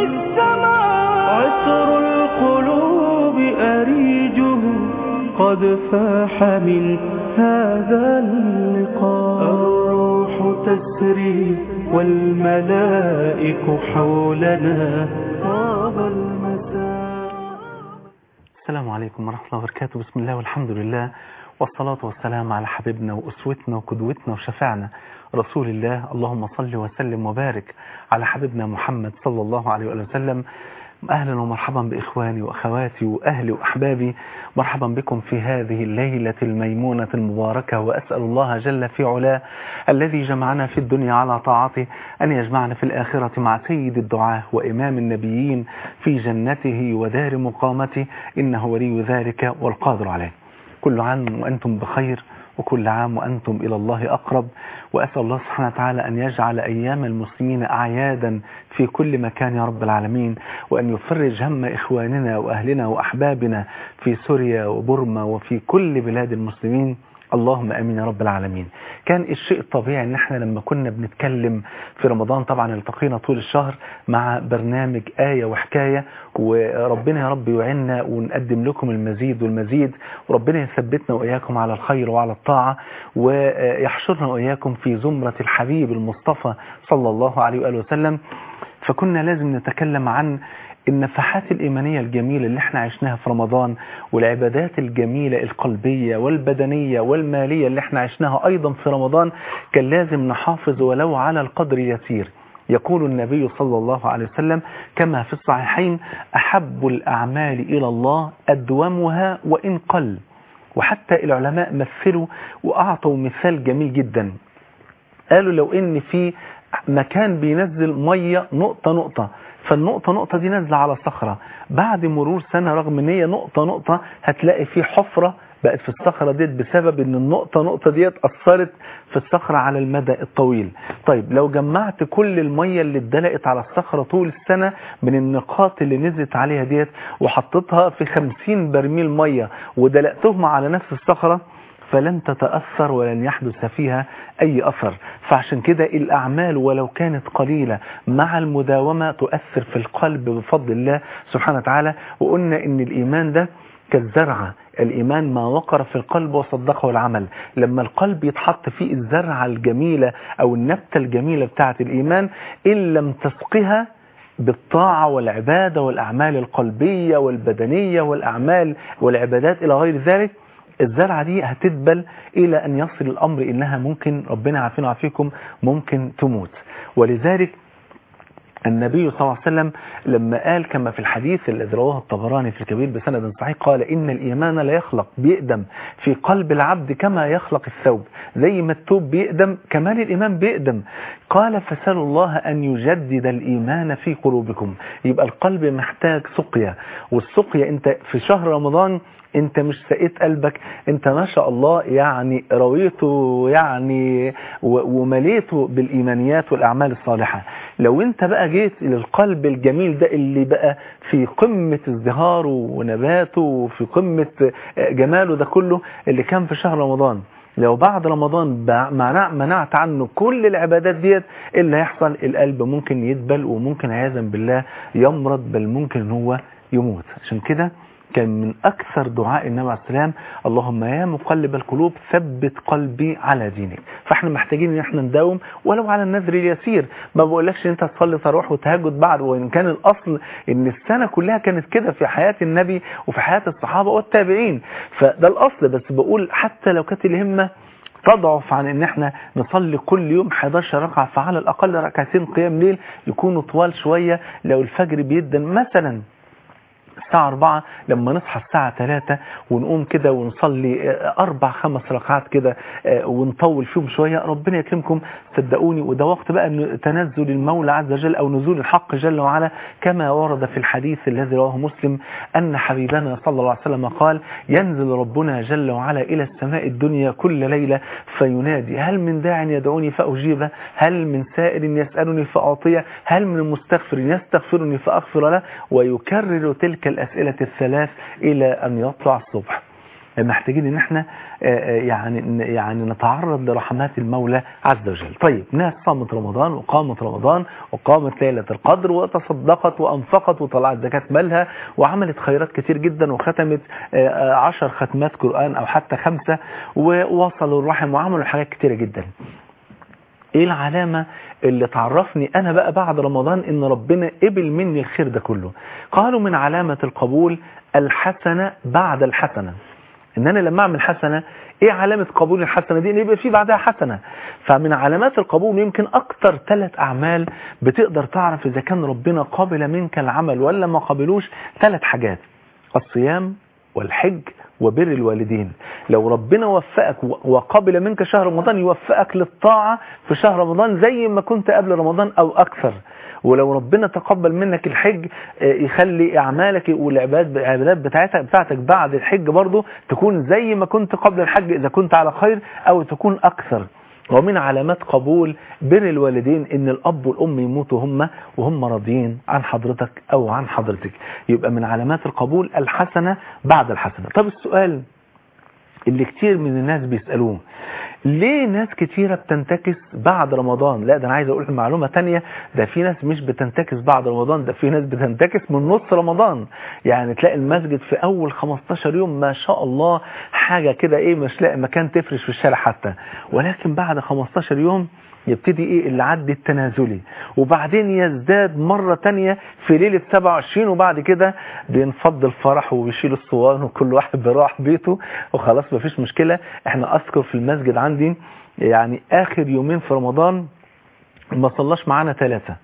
السماء عطر القلوب أريجه قد فاح من هذا اللقاء الروح تسري والملائك حولنا طاب المساء السلام عليكم ورحمة الله وبركاته بسم الله والحمد لله والصلاة والسلام على حبيبنا وأسوتنا وقدوتنا وشفعنا رسول الله اللهم صل وسلم وبارك على حبيبنا محمد صلى الله عليه وآله وسلم أهلا ومرحبا بإخواني وأخواتي وأهلي وأحبابي مرحبا بكم في هذه الليلة الميمونة المباركة وأسأل الله جل في علاه الذي جمعنا في الدنيا على طاعته أن يجمعنا في الآخرة مع سيد الدعاة وإمام النبيين في جنته ودار مقامته إنه ولي ذلك والقادر عليه كل عام وأنتم بخير وكل عام وأنتم إلى الله أقرب وأسأل الله سبحانه وتعالى أن يجعل أيام المسلمين أعيادا في كل مكان يا رب العالمين وأن يفرج هم إخواننا وأهلنا وأحبابنا في سوريا وبرما وفي كل بلاد المسلمين اللهم امين يا رب العالمين كان الشيء الطبيعي ان احنا لما كنا بنتكلم في رمضان طبعا التقينا طول الشهر مع برنامج آية وحكاية وربنا يا رب يعيننا ونقدم لكم المزيد والمزيد وربنا يثبتنا وإياكم على الخير وعلى الطاعة ويحشرنا وإياكم في زمرة الحبيب المصطفى صلى الله عليه وآله وسلم فكنا لازم نتكلم عن النفحات الإيمانية الجميلة اللي احنا عشناها في رمضان والعبادات الجميلة القلبية والبدنية والمالية اللي احنا عشناها أيضا في رمضان كان لازم نحافظ ولو على القدر يسير يقول النبي صلى الله عليه وسلم كما في الصحيحين أحب الأعمال إلى الله أدومها وإن قل وحتى العلماء مثلوا وأعطوا مثال جميل جدا قالوا لو إن في مكان بينزل مية نقطة نقطة فالنقطة نقطة دي نازلة على صخرة بعد مرور سنة رغم ان هي نقطة نقطة هتلاقي في حفرة بقت في الصخرة ديت بسبب ان النقطة نقطة ديت أثرت في الصخرة على المدى الطويل طيب لو جمعت كل المية اللي اتدلقت على الصخرة طول السنة من النقاط اللي نزلت عليها ديت وحطيتها في خمسين برميل مية ودلقتهم على نفس الصخرة فلن تتأثر ولن يحدث فيها أي أثر فعشان كده الأعمال ولو كانت قليلة مع المداومة تؤثر في القلب بفضل الله سبحانه وتعالى وقلنا إن الإيمان ده كالزرعة الإيمان ما وقر في القلب وصدقه العمل لما القلب يتحط فيه الزرعة الجميلة أو النبتة الجميلة بتاعة الإيمان إن لم تسقها بالطاعة والعبادة والأعمال القلبية والبدنية والأعمال والعبادات إلى غير ذلك الزرعة دي هتدبل إلى أن يصل الأمر إنها ممكن ربنا عافينا وعافيكم ممكن تموت ولذلك النبي صلى الله عليه وسلم لما قال كما في الحديث الذي رواه الطبراني في الكبير بسند صحيح قال إن الإيمان لا يخلق بيقدم في قلب العبد كما يخلق الثوب زي ما الثوب بيقدم كمان الإيمان بيقدم قال فسألوا الله أن يجدد الإيمان في قلوبكم يبقى القلب محتاج سقيا والسقيا أنت في شهر رمضان انت مش سقيت قلبك انت ما شاء الله يعني رويته يعني ومليته بالايمانيات والاعمال الصالحة لو انت بقى جيت للقلب الجميل ده اللي بقى في قمة ازدهاره ونباته وفي قمة جماله ده كله اللي كان في شهر رمضان لو بعد رمضان منعت عنه كل العبادات ديت اللي هيحصل القلب ممكن يدبل وممكن عياذا بالله يمرض بل ممكن ان هو يموت عشان كده كان من أكثر دعاء النبي عليه السلام اللهم يا مقلب القلوب ثبت قلبي على دينك فاحنا محتاجين ان احنا نداوم ولو على النذر اليسير ما بقولكش انت تصلي تروح وتهجد بعد وان كان الاصل ان السنة كلها كانت كده في حياة النبي وفي حياة الصحابة والتابعين فده الاصل بس بقول حتى لو كانت الهمة تضعف عن ان احنا نصلي كل يوم 11 ركعة فعلى الاقل ركعتين قيام ليل يكونوا طوال شوية لو الفجر بيدن مثلا الساعة 4 لما نصحى الساعة 3 ونقوم كده ونصلي أربع خمس ركعات كده ونطول فيهم شوية ربنا يكرمكم صدقوني وده وقت بقى تنزل المولى عز وجل أو نزول الحق جل وعلا كما ورد في الحديث الذي رواه مسلم أن حبيبنا صلى الله عليه وسلم قال ينزل ربنا جل وعلا إلى السماء الدنيا كل ليلة فينادي هل من داع يدعوني فأجيبه هل من سائل يسألني فأعطيه هل من مستغفر يستغفرني فأغفر له ويكرر تلك الأسئلة الثلاث إلى أن يطلع الصبح محتاجين ان احنا يعني يعني نتعرض لرحمات المولى عز وجل طيب ناس صامت رمضان وقامت رمضان وقامت ليلة القدر وتصدقت وانفقت وطلعت زكاة مالها وعملت خيرات كتير جدا وختمت عشر ختمات قرآن او حتى خمسة ووصلوا الرحم وعملوا حاجات كتيرة جدا ايه العلامة اللي تعرفني انا بقى بعد رمضان ان ربنا قبل مني الخير ده كله قالوا من علامة القبول الحسنة بعد الحسنة ان انا لما اعمل حسنة ايه علامة قبول الحسنة دي ان يبقى في بعدها حسنة فمن علامات القبول يمكن اكتر ثلاث اعمال بتقدر تعرف اذا كان ربنا قابل منك العمل ولا ما قبلوش ثلاث حاجات الصيام والحج وبر الوالدين لو ربنا وفقك وقبل منك شهر رمضان يوفقك للطاعة في شهر رمضان زي ما كنت قبل رمضان او اكثر ولو ربنا تقبل منك الحج يخلي اعمالك والعبادات بتاعتك بتاعتك بعد الحج برضه تكون زي ما كنت قبل الحج اذا كنت على خير او تكون اكثر ومن علامات قبول بر الوالدين ان الاب والام يموتوا هم وهم راضيين عن حضرتك او عن حضرتك يبقى من علامات القبول الحسنة بعد الحسنة طب السؤال اللي كتير من الناس بيسألوه ليه ناس كتيرة بتنتكس بعد رمضان لا ده انا عايز اقول معلومة تانية ده في ناس مش بتنتكس بعد رمضان ده في ناس بتنتكس من نص رمضان يعني تلاقي المسجد في اول 15 يوم ما شاء الله حاجة كده ايه مش لاقي مكان تفرش في الشارع حتى ولكن بعد 15 يوم يبتدي ايه العد التنازلي وبعدين يزداد مرة تانية في ليلة 27 وبعد كده بينفض الفرح وبيشيل الصوان وكل واحد بيروح بيته وخلاص مفيش مشكلة احنا اذكر في المسجد عندي يعني اخر يومين في رمضان ما صلاش معانا ثلاثة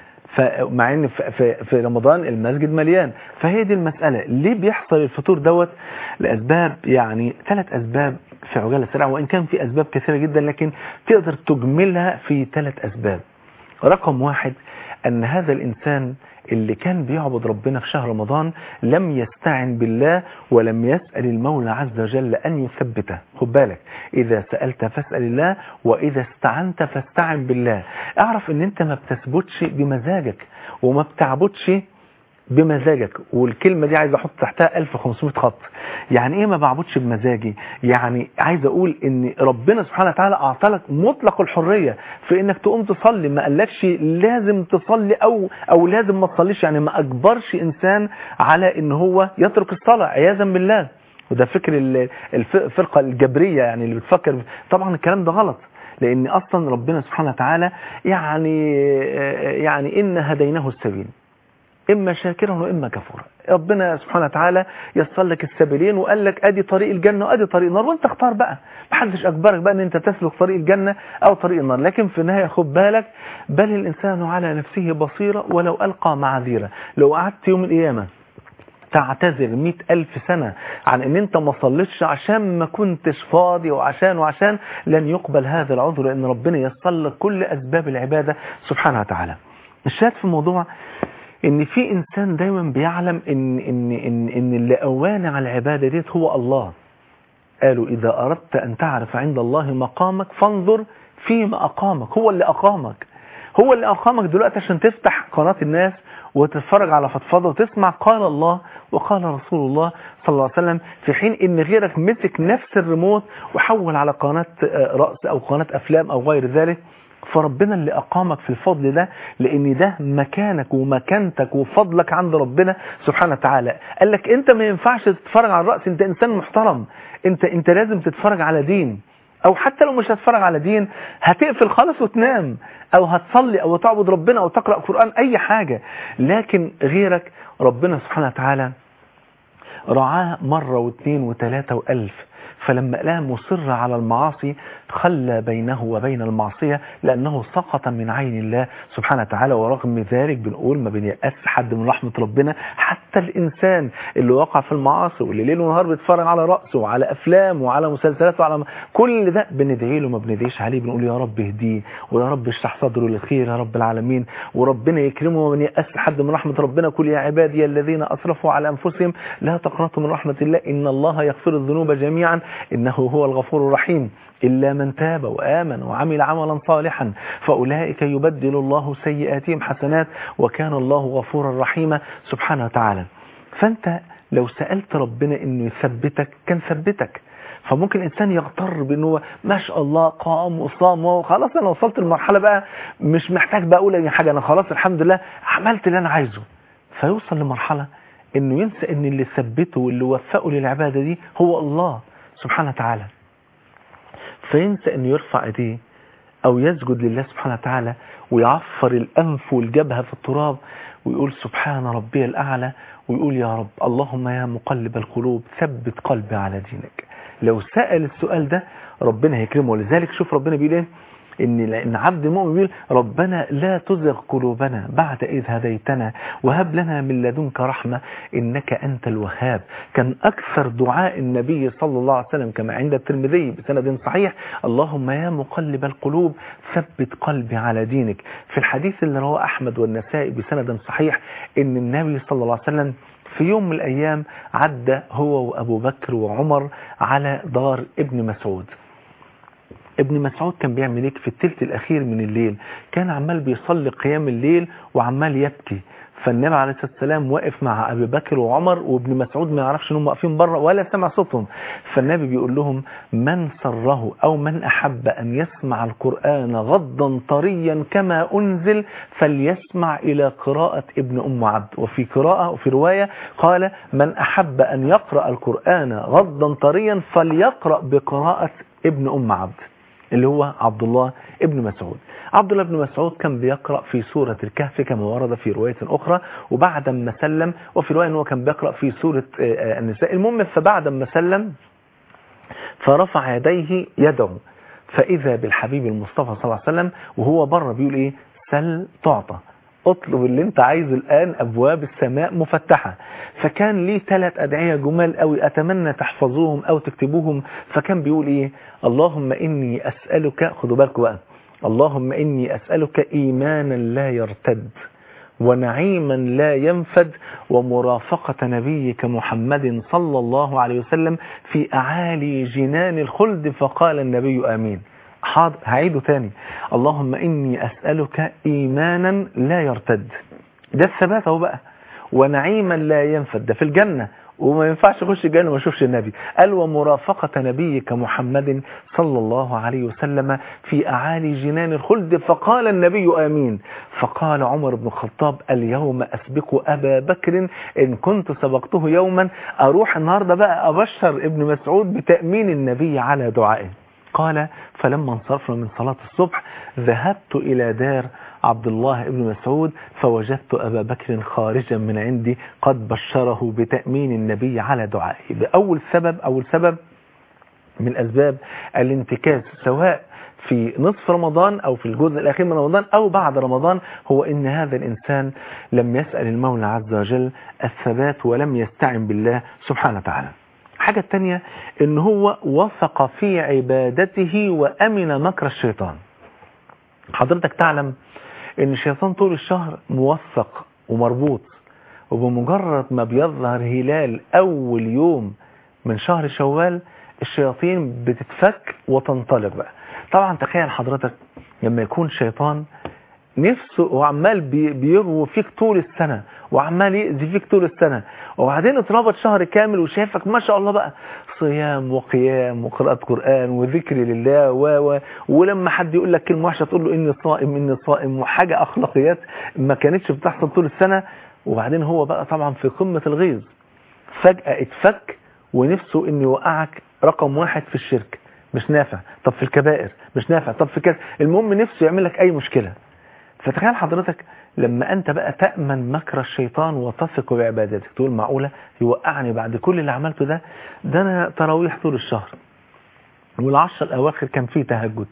فمع ان في, في رمضان المسجد مليان فهي دي المسألة ليه بيحصل الفطور دوت لأسباب يعني ثلاث أسباب في عجالة سريعة وإن كان في أسباب كثيرة جدا لكن تقدر تجملها في ثلاث أسباب رقم واحد أن هذا الإنسان اللي كان بيعبد ربنا في شهر رمضان لم يستعن بالله ولم يسأل المولى عز وجل أن يثبته خد بالك إذا سألت فاسأل الله وإذا استعنت فاستعن بالله اعرف ان انت ما بتثبتش بمزاجك وما بتعبدش بمزاجك والكلمة دي عايز احط تحتها 1500 خط يعني ايه ما بعبدش بمزاجي يعني عايز اقول ان ربنا سبحانه وتعالى اعطالك مطلق الحرية في انك تقوم تصلي ما قالكش لازم تصلي او او لازم ما تصليش يعني ما اجبرش انسان على ان هو يترك الصلاة عياذا بالله وده فكر الفرقة الجبرية يعني اللي بتفكر طبعا الكلام ده غلط لان اصلا ربنا سبحانه وتعالى يعني يعني ان هديناه السبيل إما شاكرا وإما كفورا ربنا سبحانه وتعالى يسر لك السبيلين وقال لك ادي طريق الجنة وادي طريق النار وانت اختار بقى محدش اجبرك بقى ان انت تسلك طريق الجنة او طريق النار لكن في النهاية خد بالك بل الانسان على نفسه بصيرة ولو القى معاذيره لو قعدت يوم القيامة تعتذر مئة ألف سنة عن ان انت ما صليتش عشان ما كنتش فاضي وعشان وعشان لن يقبل هذا العذر لان ربنا يسر لك كل اسباب العبادة سبحانه وتعالى الشاهد في الموضوع ان في انسان دايما بيعلم ان ان ان, إن اللي اوانع على العبادة ديت هو الله قالوا اذا اردت ان تعرف عند الله مقامك فانظر فيما اقامك هو اللي اقامك هو اللي اقامك دلوقتي عشان تفتح قناة الناس وتتفرج على فضفضة وتسمع قال الله وقال رسول الله صلى الله عليه وسلم في حين ان غيرك مسك نفس الريموت وحول على قناة رأس او قناة افلام او غير ذلك فربنا اللي أقامك في الفضل ده لأن ده مكانك ومكانتك وفضلك عند ربنا سبحانه وتعالى قال لك أنت ما ينفعش تتفرج على الرأس أنت إنسان محترم أنت, انت لازم تتفرج على دين أو حتى لو مش هتتفرج على دين هتقفل خالص وتنام أو هتصلي أو تعبد ربنا أو تقرأ قرآن أي حاجة لكن غيرك ربنا سبحانه وتعالى رعاه مرة واثنين وثلاثة وألف فلما لقاه مصر على المعاصي خلى بينه وبين المعصية لأنه سقط من عين الله سبحانه وتعالى ورغم ذلك بنقول ما بنيأس حد من رحمة ربنا حتى الإنسان اللي وقع في المعاصي واللي ليل ونهار بيتفرج على رأسه وعلى أفلام وعلى مسلسلات وعلى كل ده بندعي له ما بندعيش عليه بنقول يا رب اهديه ويا رب اشرح صدره للخير يا رب العالمين وربنا يكرمه وما بنيأس حد من رحمة ربنا كل يا عبادي الذين أسرفوا على أنفسهم لا تقنطوا من رحمة الله إن الله يغفر الذنوب جميعا إنه هو الغفور الرحيم إلا من تاب وآمن وعمل عملا صالحا فأولئك يبدل الله سيئاتهم حسنات وكان الله غفورا رحيما سبحانه وتعالى فأنت لو سألت ربنا انه يثبتك كان ثبتك فممكن الانسان يغتر بانه هو ما شاء الله قام وصام وخلاص انا وصلت لمرحله بقى مش محتاج بقى اقول اي حاجه انا خلاص الحمد لله عملت اللي انا عايزه فيوصل لمرحله انه ينسى ان اللي ثبته واللي وفقه للعباده دي هو الله سبحانه وتعالى فينسى انه يرفع ايديه او يسجد لله سبحانه وتعالى ويعفر الانف والجبهه في التراب ويقول سبحان ربي الاعلى ويقول يا رب اللهم يا مقلب القلوب ثبت قلبي على دينك لو سأل السؤال ده ربنا هيكرمه ولذلك شوف ربنا بيقول ايه ان لان عبد المؤمن بيقول ربنا لا تزغ قلوبنا بعد اذ هديتنا وهب لنا من لدنك رحمه انك انت الوهاب كان اكثر دعاء النبي صلى الله عليه وسلم كما عند الترمذي بسند صحيح اللهم يا مقلب القلوب ثبت قلبي على دينك في الحديث اللي رواه احمد والنسائي بسند صحيح ان النبي صلى الله عليه وسلم في يوم من الأيام عدى هو وأبو بكر وعمر على دار ابن مسعود ابن مسعود كان بيعمل ايه في الثلث الأخير من الليل كان عمال بيصلي قيام الليل وعمال يبكي فالنبي عليه الصلاة والسلام واقف مع أبي بكر وعمر وابن مسعود ما يعرفش انهم واقفين بره ولا سمع صوتهم فالنبي بيقول لهم من سره أو من أحب أن يسمع القرآن غضا طريا كما أنزل فليسمع إلى قراءة ابن أم عبد وفي قراءة وفي رواية قال من أحب أن يقرأ القرآن غضا طريا فليقرأ بقراءة ابن أم عبد اللي هو عبد الله ابن مسعود عبد الله بن مسعود كان بيقرأ في سورة الكهف كما ورد في رواية أخرى وبعد ما سلم وفي رواية أنه كان بيقرأ في سورة النساء المهم فبعد ما سلم فرفع يديه يدعو فإذا بالحبيب المصطفى صلى الله عليه وسلم وهو بره بيقول إيه سل تعطى اطلب اللي انت عايزه الآن أبواب السماء مفتحة فكان ليه ثلاث أدعية جمال قوي أتمنى تحفظوهم أو تكتبوهم فكان بيقول إيه اللهم إني أسألك خدوا بالكم بقى اللهم إني أسألك إيمانا لا يرتد ونعيما لا ينفد ومرافقة نبيك محمد صلى الله عليه وسلم في أعالي جنان الخلد فقال النبي آمين حاضر هعيده تاني اللهم إني أسألك إيمانا لا يرتد ده الثبات اهو بقى ونعيما لا ينفد ده في الجنة وما ينفعش يخش الجنة وما يشوفش النبي قال ومرافقة نبيك محمد صلى الله عليه وسلم في أعالي جنان الخلد فقال النبي آمين فقال عمر بن الخطاب اليوم أسبق أبا بكر إن كنت سبقته يوما أروح النهاردة بقى أبشر ابن مسعود بتأمين النبي على دعائه قال فلما انصرفنا من صلاة الصبح ذهبت إلى دار عبد الله بن مسعود فوجدت أبا بكر خارجا من عندي قد بشره بتأمين النبي على دعائه بأول سبب أول سبب من أسباب الانتكاس سواء في نصف رمضان أو في الجزء الأخير من رمضان أو بعد رمضان هو إن هذا الإنسان لم يسأل المولى عز وجل الثبات ولم يستعن بالله سبحانه وتعالى الحاجة الثانية ان هو وثق في عبادته وامن مكر الشيطان حضرتك تعلم ان الشيطان طول الشهر موثق ومربوط وبمجرد ما بيظهر هلال اول يوم من شهر شوال الشياطين بتتفك وتنطلق بقى طبعا تخيل حضرتك لما يكون شيطان نفسه وعمال بيغوي فيك طول السنة وعمال يأذي فيك طول السنة وبعدين اتربط شهر كامل وشايفك ما شاء الله بقى صيام وقيام وقراءة قرآن وذكر لله و و ولما حد يقول لك كلمة وحشة تقول له إني صائم إني صائم وحاجة أخلاقيات ما كانتش بتحصل طول السنة وبعدين هو بقى طبعا في قمة الغيظ فجأة اتفك ونفسه إنه يوقعك رقم واحد في الشرك مش نافع طب في الكبائر مش نافع طب في كذا المهم نفسه يعمل لك أي مشكلة فتخيل حضرتك لما أنت بقى تأمن مكر الشيطان وتثق بعبادتك تقول معقولة يوقعني بعد كل اللي عملته ده ده أنا تراويح طول الشهر والعشر الأواخر كان فيه تهجد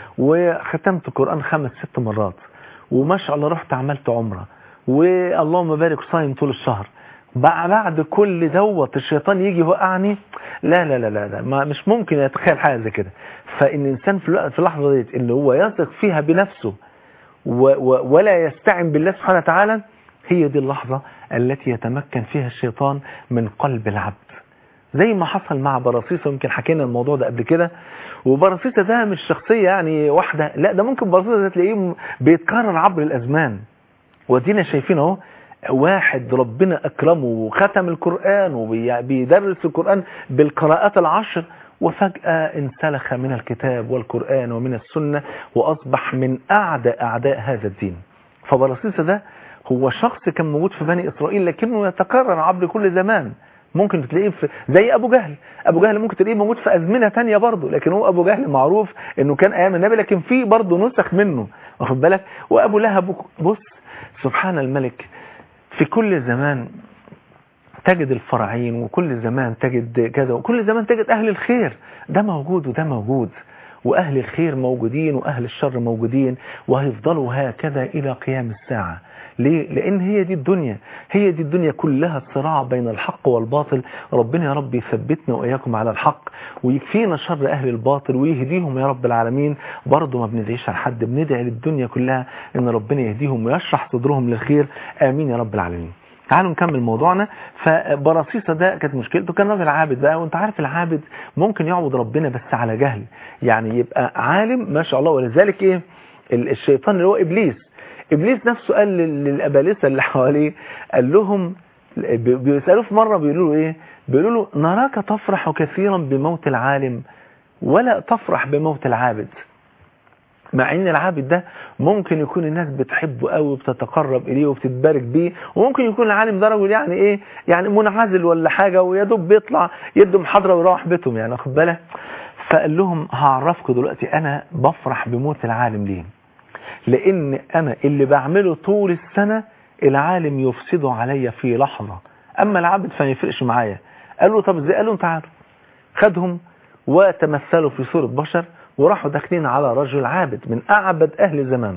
وختمت القرآن خمس ست مرات وما شاء الله رحت عملت عمرة واللهم بارك صايم طول الشهر بعد كل دوت الشيطان يجي يوقعني لا لا لا لا, لا ما مش ممكن يتخيل حاجة زي كده فإن الإنسان في في اللحظة ديت اللي هو يثق فيها بنفسه و و ولا يستعن بالله سبحانه وتعالى هي دي اللحظة التي يتمكن فيها الشيطان من قلب العبد زي ما حصل مع برصيصة يمكن حكينا الموضوع ده قبل كده وبرصيصة ده مش شخصية يعني واحدة لا ده ممكن برصيصة ده تلاقيه بيتكرر عبر الأزمان ودينا شايفين اهو واحد ربنا أكرمه وختم القرآن وبيدرس القرآن بالقراءات العشر وفجأة انسلخ من الكتاب والقرآن ومن السنة وأصبح من أعدى أعداء هذا الدين فبرصيصة ده هو شخص كان موجود في بني إسرائيل لكنه يتكرر عبر كل زمان ممكن تلاقيه في زي ابو جهل ابو جهل ممكن تلاقيه موجود في ازمنه تانية برضه لكن هو ابو جهل معروف انه كان ايام النبي لكن في برضه نسخ منه واخد بالك وابو لهب بص سبحان الملك في كل زمان تجد الفرعين وكل زمان تجد كذا وكل زمان تجد اهل الخير ده موجود وده موجود واهل الخير موجودين واهل الشر موجودين وهيفضلوا هكذا الى قيام الساعه ليه؟ لأن هي دي الدنيا هي دي الدنيا كلها الصراع بين الحق والباطل ربنا يا رب يثبتنا وإياكم على الحق ويكفينا شر أهل الباطل ويهديهم يا رب العالمين برضه ما بندعيش على حد بندعي للدنيا كلها إن ربنا يهديهم ويشرح صدرهم للخير آمين يا رب العالمين تعالوا نكمل موضوعنا فبرصيصة ده كانت مشكلته كان راجل عابد بقى وانت عارف العابد ممكن يعبد ربنا بس على جهل يعني يبقى عالم ما شاء الله ولذلك ايه الشيطان اللي هو ابليس ابليس نفسه قال للابالسه اللي حواليه قال لهم بيسالوه في مره بيقولوا له ايه بيقولوا له نراك تفرح كثيرا بموت العالم ولا تفرح بموت العابد مع ان العابد ده ممكن يكون الناس بتحبه قوي وبتتقرب اليه وبتتبارك بيه وممكن يكون العالم ده راجل يعني ايه يعني منعزل ولا حاجه ويا دوب بيطلع يدي محاضره ويروح بيتهم يعني واخد بالك فقال لهم هعرفكم دلوقتي انا بفرح بموت العالم ليه لان انا اللي بعمله طول السنة العالم يفسده عليا في لحظة اما العبد فما يفرقش معايا قال له طب ازاي قال له تعالوا خدهم وتمثلوا في صورة بشر وراحوا داخلين على رجل عابد من اعبد اهل زمان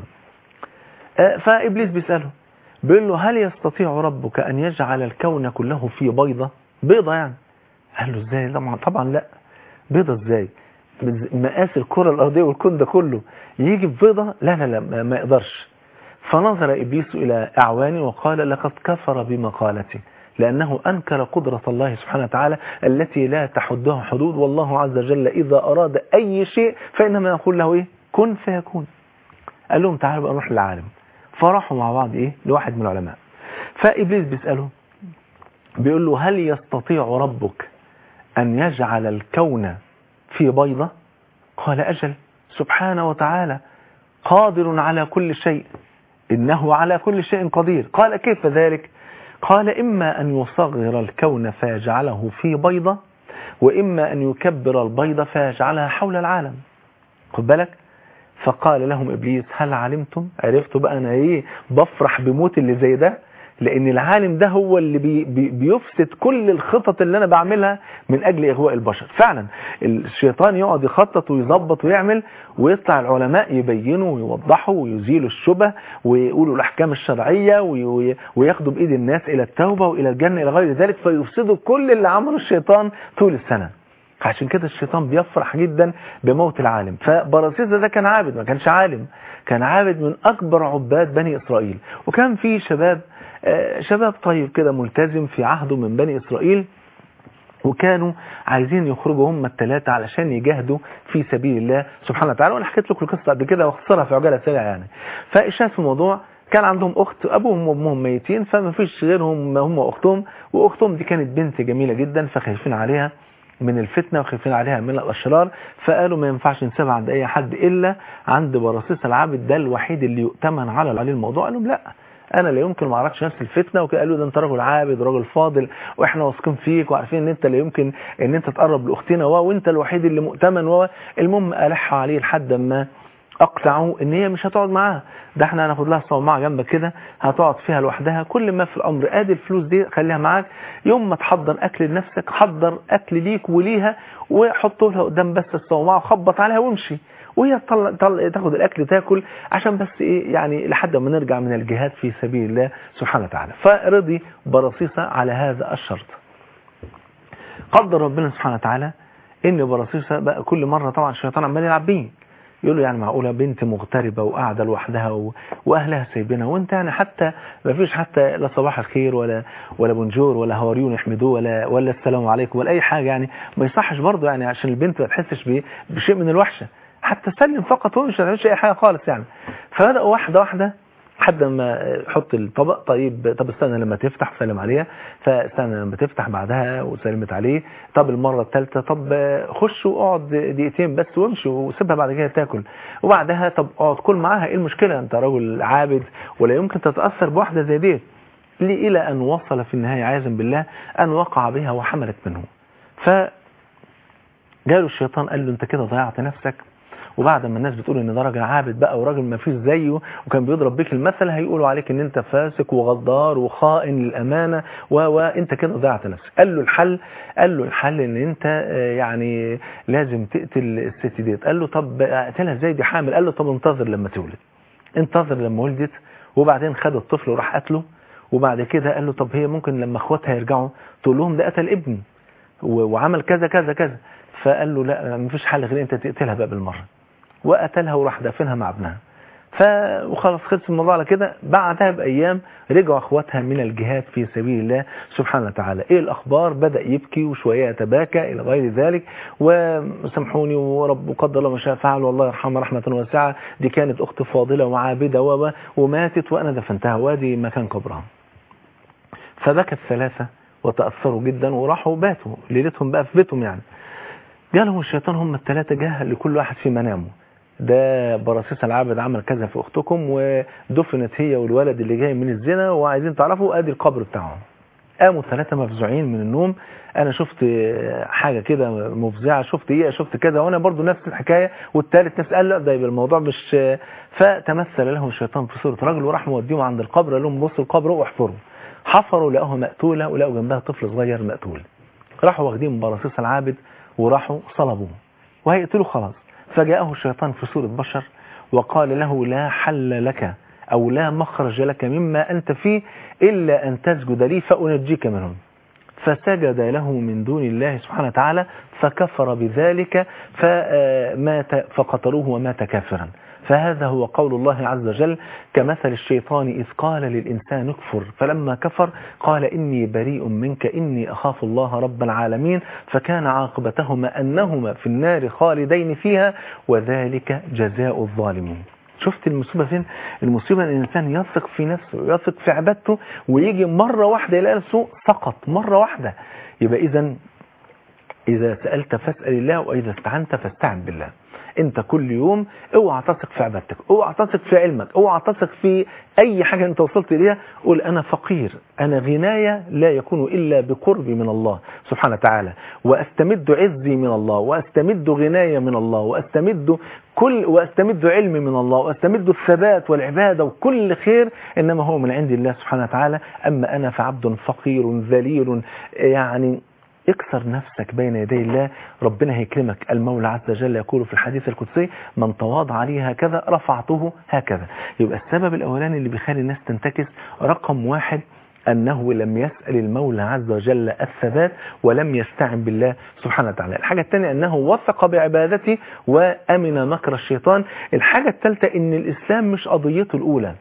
فابليس بيسأله بيقول له هل يستطيع ربك ان يجعل الكون كله في بيضة بيضة يعني قال له ازاي طبعا طبعا لا بيضة ازاي مقاس الكرة الأرضية والكون ده كله يجي ببيضة لا لا لا ما يقدرش فنظر إبليس إلى أعوانه وقال لقد كفر بمقالتي لأنه أنكر قدرة الله سبحانه وتعالى التي لا تحدها حدود والله عز وجل إذا أراد أي شيء فإنما يقول له إيه كن فيكون قال لهم تعالوا بقى نروح للعالم فراحوا مع بعض إيه لواحد من العلماء فإبليس بيسأله بيقول له هل يستطيع ربك أن يجعل الكون في بيضة قال أجل سبحانه وتعالى قادر على كل شيء إنه على كل شيء قدير قال كيف ذلك قال إما أن يصغر الكون فيجعله في بيضة وإما أن يكبر البيضة فيجعلها حول العالم خد بالك فقال لهم إبليس هل علمتم عرفتوا بقى أنا إيه بفرح بموت اللي زي ده لان العالم ده هو اللي بي بي بيفسد كل الخطط اللي انا بعملها من اجل اغواء البشر فعلا الشيطان يقعد يخطط ويظبط ويعمل ويطلع العلماء يبينوا ويوضحوا ويزيلوا الشبه ويقولوا الاحكام الشرعيه وياخدوا بايد الناس الى التوبه والى الجنه الى غير ذلك فيفسدوا كل اللي عمله الشيطان طول السنه عشان كده الشيطان بيفرح جدا بموت العالم فبراسيزا ده كان عابد ما كانش عالم كان عابد من اكبر عباد بني اسرائيل وكان في شباب شباب طيب كده ملتزم في عهده من بني إسرائيل وكانوا عايزين يخرجوا هم الثلاثة علشان يجاهدوا في سبيل الله سبحانه وتعالى وانا حكيت لكم القصة قبل كده واختصرها في عجالة سريعة يعني فإشاهد في الموضوع كان عندهم أخت أبوهم وأمهم ميتين فما فيش غيرهم هم وأختهم وأختهم دي كانت بنت جميلة جدا فخايفين عليها من الفتنة وخايفين عليها من الأشرار فقالوا ما ينفعش نسيبها عند أي حد إلا عند برصيص العابد ده الوحيد اللي يؤتمن على عليه الموضوع قالوا لا انا لا يمكن ما اعرفش نفس الفتنه وقالوا ده انت راجل عابد وراجل فاضل واحنا واثقين فيك وعارفين ان انت لا يمكن ان انت تقرب لاختنا وانت الوحيد اللي مؤتمن و المهم الح عليه لحد ما اقنعوا ان هي مش هتقعد معاها ده احنا هناخد لها صومعه جنبك كده هتقعد فيها لوحدها كل ما في الامر ادي الفلوس دي خليها معاك يوم ما تحضر اكل لنفسك حضر اكل ليك وليها وحطه لها قدام بس الصومعه وخبط عليها وامشي وهي تطلع تطلع تاخد الاكل تاكل عشان بس ايه يعني لحد ما نرجع من الجهاد في سبيل الله سبحانه وتعالى فرضي برصيصة على هذا الشرط قدر ربنا سبحانه وتعالى ان برصيصة بقى كل مرة طبعا الشيطان عمال يلعب بيه يقول له يعني معقولة بنت مغتربة وقاعدة لوحدها و... وأهلها سايبينها وأنت يعني حتى ما فيش حتى لا صباح الخير ولا ولا بونجور ولا هواريون يحمدوه ولا ولا السلام عليكم ولا أي حاجة يعني ما يصحش برضه يعني عشان البنت ما تحسش ب... بشيء من الوحشة حتى سلم فقط هو مش هتعملش أي حاجة خالص يعني فبدأوا واحدة واحدة حد ما حط الطبق طيب طب استنى لما تفتح سلم عليها فاستنى لما تفتح بعدها وسلمت عليه طب المرة الثالثة طب خش واقعد دقيقتين بس وامشي وسيبها بعد كده تاكل وبعدها طب اقعد كل معاها ايه المشكلة انت راجل عابد ولا يمكن تتأثر بواحدة زي دي لي إلى أن وصل في النهاية عياذا بالله أن وقع بها وحملت منه ف جاله الشيطان قال له انت كده ضيعت نفسك وبعد ما الناس بتقول ان ده راجل عابد بقى وراجل ما فيش زيه وكان بيضرب بيك المثل هيقولوا عليك ان انت فاسق وغدار وخائن للامانه و وانت كده ضيعت نفسك قال له الحل قال له الحل ان انت آه، يعني لازم تقتل الست ديت قال له طب اقتلها ازاي دي حامل قال له طب انتظر لما تولد انتظر لما ولدت وبعدين خد الطفل وراح قتله وبعد كده قال له طب هي ممكن لما اخواتها يرجعوا تقول لهم ده قتل ابني و- وعمل كذا كذا كذا فقال له لا مفيش حل غير انت تقتلها بقى بالمره وقتلها وراح دافنها مع ابنها ف وخلاص خلص الموضوع على كده بعدها بايام رجعوا اخواتها من الجهاد في سبيل الله سبحانه وتعالى ايه الاخبار بدا يبكي وشويه يتباكى الى غير ذلك وسامحوني ورب وقدر الله ما شاء فعل والله يرحمها رحمه واسعه دي كانت اخت فاضله وعابده و وماتت وانا دفنتها وادي مكان قبرها فبكت ثلاثه وتاثروا جدا وراحوا باتوا ليلتهم بقى في بيتهم يعني جالهم الشيطان هم الثلاثه جه لكل واحد في منامه ده براسيس العابد عمل كذا في اختكم ودفنت هي والولد اللي جاي من الزنا وعايزين تعرفوا ادي القبر بتاعهم قاموا الثلاثه مفزوعين من النوم انا شفت حاجه كده مفزعه شفت ايه شفت كذا وانا برضو نفس الحكايه والثالث نفس قال لا ده يبقى الموضوع مش فتمثل لهم الشيطان في صوره رجل وراح موديهم عند القبر قال لهم بصوا القبر واحفروا حفروا لقوها مقتوله ولقوا جنبها طفل صغير مقتول راحوا واخدين براسيس العابد وراحوا صلبوه وهيقتلوا خلاص فجاءه الشيطان في صورة بشر وقال له لا حل لك أو لا مخرج لك مما أنت فيه إلا أن تسجد لي فأنجيك منهم فسجد له من دون الله سبحانه وتعالى فكفر بذلك فمات فقتلوه ومات كافرا فهذا هو قول الله عز وجل كمثل الشيطان إذ قال للإنسان اكفر فلما كفر قال إني بريء منك إني أخاف الله رب العالمين فكان عاقبتهما أنهما في النار خالدين فيها وذلك جزاء الظالمين شفت المصيبة فين المصيبة ان الانسان يثق في نفسه ويثق في عبادته ويجي مرة واحدة يلاقي نفسه سقط مرة واحدة يبقى اذا اذا سألت فاسأل الله واذا استعنت فاستعن بالله انت كل يوم اوعى تثق في عبادتك اوعى تثق في علمك اوعى تثق في اي حاجة انت وصلت اليها قول انا فقير انا غناية لا يكون الا بقربي من الله سبحانه وتعالى واستمد عزي من الله واستمد غناية من الله واستمد كل واستمد علمي من الله واستمد الثبات والعبادة وكل خير انما هو من عند الله سبحانه وتعالى اما انا فعبد فقير ذليل يعني اكسر نفسك بين يدي الله ربنا هيكرمك المولى عز وجل يقول في الحديث القدسي من تواضع لي هكذا رفعته هكذا يبقى السبب الاولاني اللي بيخلي الناس تنتكس رقم واحد أنه لم يسأل المولى عز وجل الثبات ولم يستعن بالله سبحانه وتعالى الحاجة الثانية أنه وثق بعبادته وأمن مكر الشيطان الحاجة الثالثة أن الإسلام مش قضيته الأولى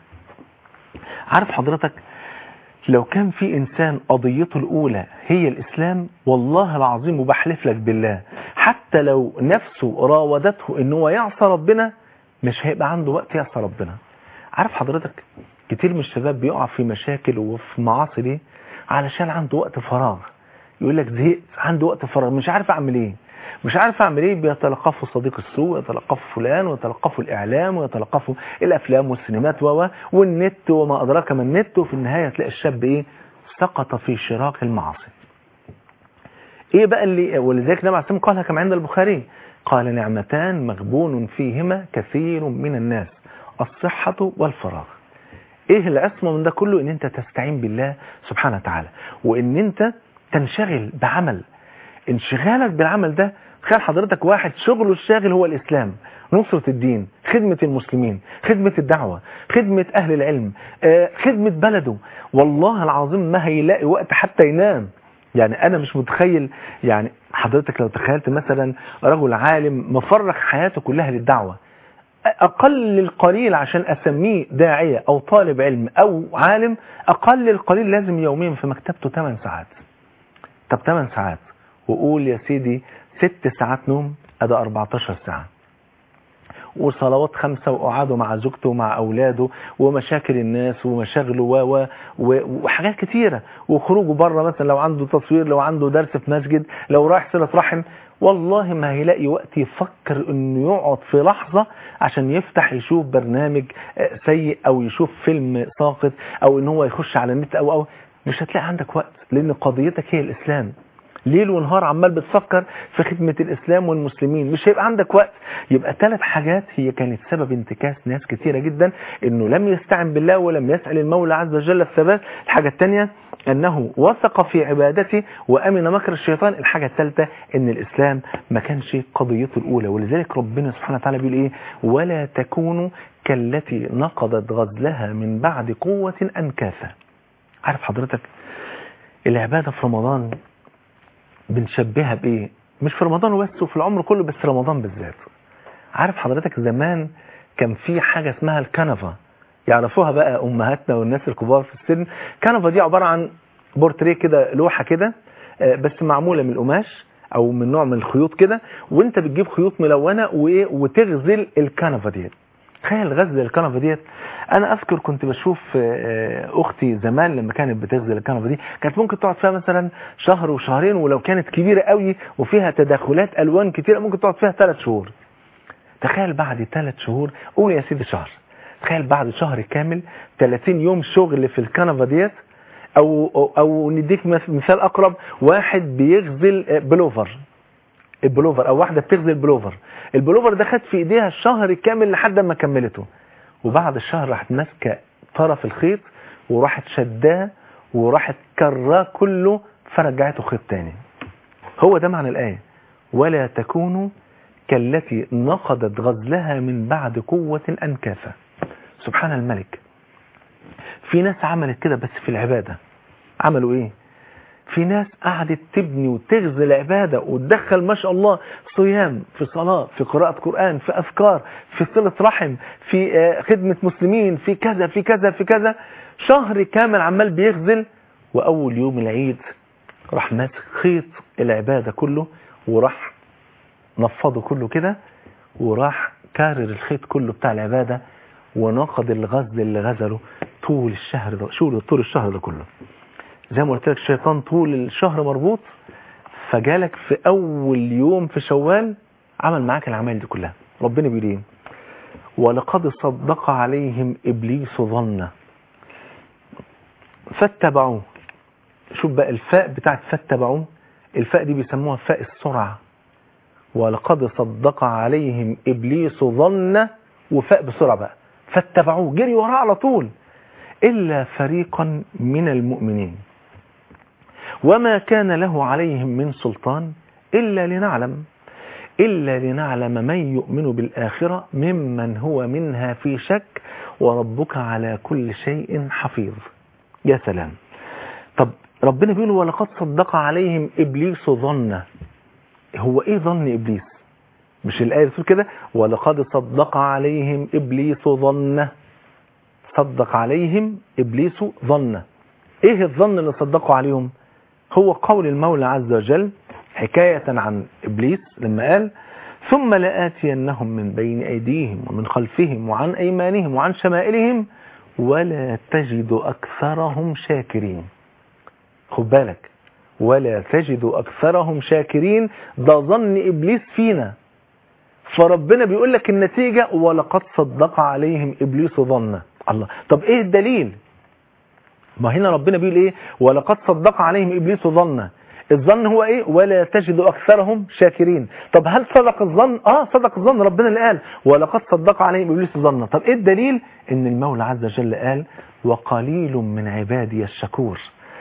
عارف حضرتك لو كان في إنسان قضيته الأولى هي الإسلام والله العظيم وبحلف لك بالله حتى لو نفسه راودته أنه يعصى ربنا مش هيبقى عنده وقت يعصى ربنا عارف حضرتك كتير من الشباب بيقع في مشاكل وفي معاصي ليه علشان عنده وقت فراغ يقول لك زهقت عنده وقت فراغ مش عارف اعمل ايه مش عارف اعمل ايه بيتلقفوا صديق السوء يتلقفوا فلان ويتلقفوا الاعلام ويتلقفوا الافلام والسينمات و والنت وما ادراك ما النت وفي النهايه تلاقي الشاب ايه سقط في شراك المعاصي ايه بقى اللي ولذلك النبي عليه الصلاه قالها كما عند البخاري قال نعمتان مغبون فيهما كثير من الناس الصحه والفراغ ايه العصمة من ده كله ان انت تستعين بالله سبحانه وتعالى وان انت تنشغل بعمل انشغالك بالعمل ده تخيل حضرتك واحد شغله الشاغل هو الاسلام نصرة الدين خدمة المسلمين خدمة الدعوة خدمة اهل العلم خدمة بلده والله العظيم ما هيلاقي وقت حتى ينام يعني انا مش متخيل يعني حضرتك لو تخيلت مثلا رجل عالم مفرغ حياته كلها للدعوة أقل القليل عشان أسميه داعية أو طالب علم أو عالم أقل القليل لازم يوميا في مكتبته 8 ساعات طب 8 ساعات وقول يا سيدي 6 ساعات نوم أدا 14 ساعة وصلوات خمسة وقعده مع زوجته ومع أولاده ومشاكل الناس ومشاغله و و و وحاجات كتيرة وخروجه بره مثلا لو عنده تصوير لو عنده درس في مسجد لو رايح صلة رحم والله ما هيلاقي وقت يفكر انه يقعد في لحظة عشان يفتح يشوف برنامج آه، سيء او يشوف فيلم ساقط او ان هو يخش على النت او او مش هتلاقي عندك وقت لان قضيتك هي الاسلام ليل ونهار عمال بتفكر في خدمة الإسلام والمسلمين مش هيبقى عندك وقت يبقى ثلاث حاجات هي كانت سبب انتكاس ناس كثيرة جدا انه لم يستعن بالله ولم يسأل المولى عز وجل الثبات الحاجة الثانية انه وثق في عبادته وامن مكر الشيطان الحاجة الثالثة ان الاسلام ما كانش قضيته الاولى ولذلك ربنا سبحانه وتعالى بيقول ايه ولا تكونوا كالتي نقضت غزلها من بعد قوة انكاثا عارف حضرتك العبادة في رمضان بنشبهها بايه مش في رمضان وبس وفي العمر كله بس رمضان بالذات عارف حضرتك زمان كان في حاجة اسمها الكنفة يعرفوها بقى امهاتنا والناس الكبار في السن كنفة دي عبارة عن بورتريه كده لوحة كده آه، بس معمولة من القماش او من نوع من الخيوط كده وانت بتجيب خيوط ملونة وايه وتغزل الكنفة ديت تخيل غزل الكنفة ديت انا اذكر كنت بشوف آه، اختي زمان لما كانت بتغزل الكنفة دي كانت ممكن تقعد فيها مثلا شهر وشهرين ولو كانت كبيرة قوي وفيها تداخلات الوان كتيرة ممكن تقعد فيها ثلاث شهور تخيل بعد ثلاث شهور قول يا سيدي شهر تخيل بعد شهر كامل 30 يوم شغل في الكنفة ديت او او, أو نديك مث- مثال اقرب واحد بيغزل آه، بلوفر البلوفر او واحده بتغزل بلوفر البلوفر ده خد في ايديها الشهر كامل لحد ما كملته وبعد الشهر راحت ماسكه طرف الخيط وراحت شداه وراحت كراه كله فرجعته خيط تاني هو ده معنى الايه ولا تكونوا كالتي نقضت غزلها من بعد قوة أنكافة سبحان الملك في ناس عملت كده بس في العبادة عملوا ايه في ناس قعدت تبني وتغزل عبادة وتدخل ما شاء الله صيام في صلاة في قراءة قرآن في أذكار في صلة رحم في آه، خدمة مسلمين في كذا في كذا في كذا شهر كامل عمال بيغزل وأول يوم العيد راح ماسك خيط العبادة كله وراح نفضه كله كده وراح كارر الخيط كله بتاع العبادة ونقض الغزل اللي غزله طول الشهر ده شو طول الشهر ده كله زي ما قلت لك الشيطان طول الشهر مربوط فجالك في اول يوم في شوال عمل معاك العمال دي كلها ربنا بيقول ايه ولقد صدق عليهم ابليس ظنه فاتبعوه شوف بقى الفاء بتاعت فاتبعوه الفاء دي بيسموها فاء السرعه ولقد صدق عليهم ابليس ظنه وفاء بسرعه بقى فاتبعوه جري وراه على طول الا فريقا من المؤمنين وما كان له عليهم من سلطان إلا لنعلم إلا لنعلم من يؤمن بالآخرة ممن هو منها في شك وربك على كل شيء حفيظ يا سلام طب ربنا بيقول ولقد صدق عليهم إبليس ظنه هو إيه ظن إبليس مش الآية بتقول كده ولقد صدق عليهم إبليس ظنه صدق عليهم إبليس ظنه إيه الظن اللي صدقوا عليهم هو قول المولى عز وجل حكاية عن إبليس لما قال ثم لآتينهم من بين أيديهم ومن خلفهم وعن أيمانهم وعن شمائلهم ولا تجد أكثرهم شاكرين خد بالك ولا تجد أكثرهم شاكرين ده ظن إبليس فينا فربنا بيقول لك النتيجة ولقد صدق عليهم إبليس ظنه الله طب إيه الدليل ما هنا ربنا بيقول ايه ولقد صدق عليهم ابليس ظنه الظن هو ايه ولا تجد اكثرهم شاكرين طب هل صدق الظن اه صدق الظن ربنا اللي قال ولقد صدق عليهم ابليس ظنه طب ايه الدليل ان المولى عز وجل قال وقليل من عبادي الشكور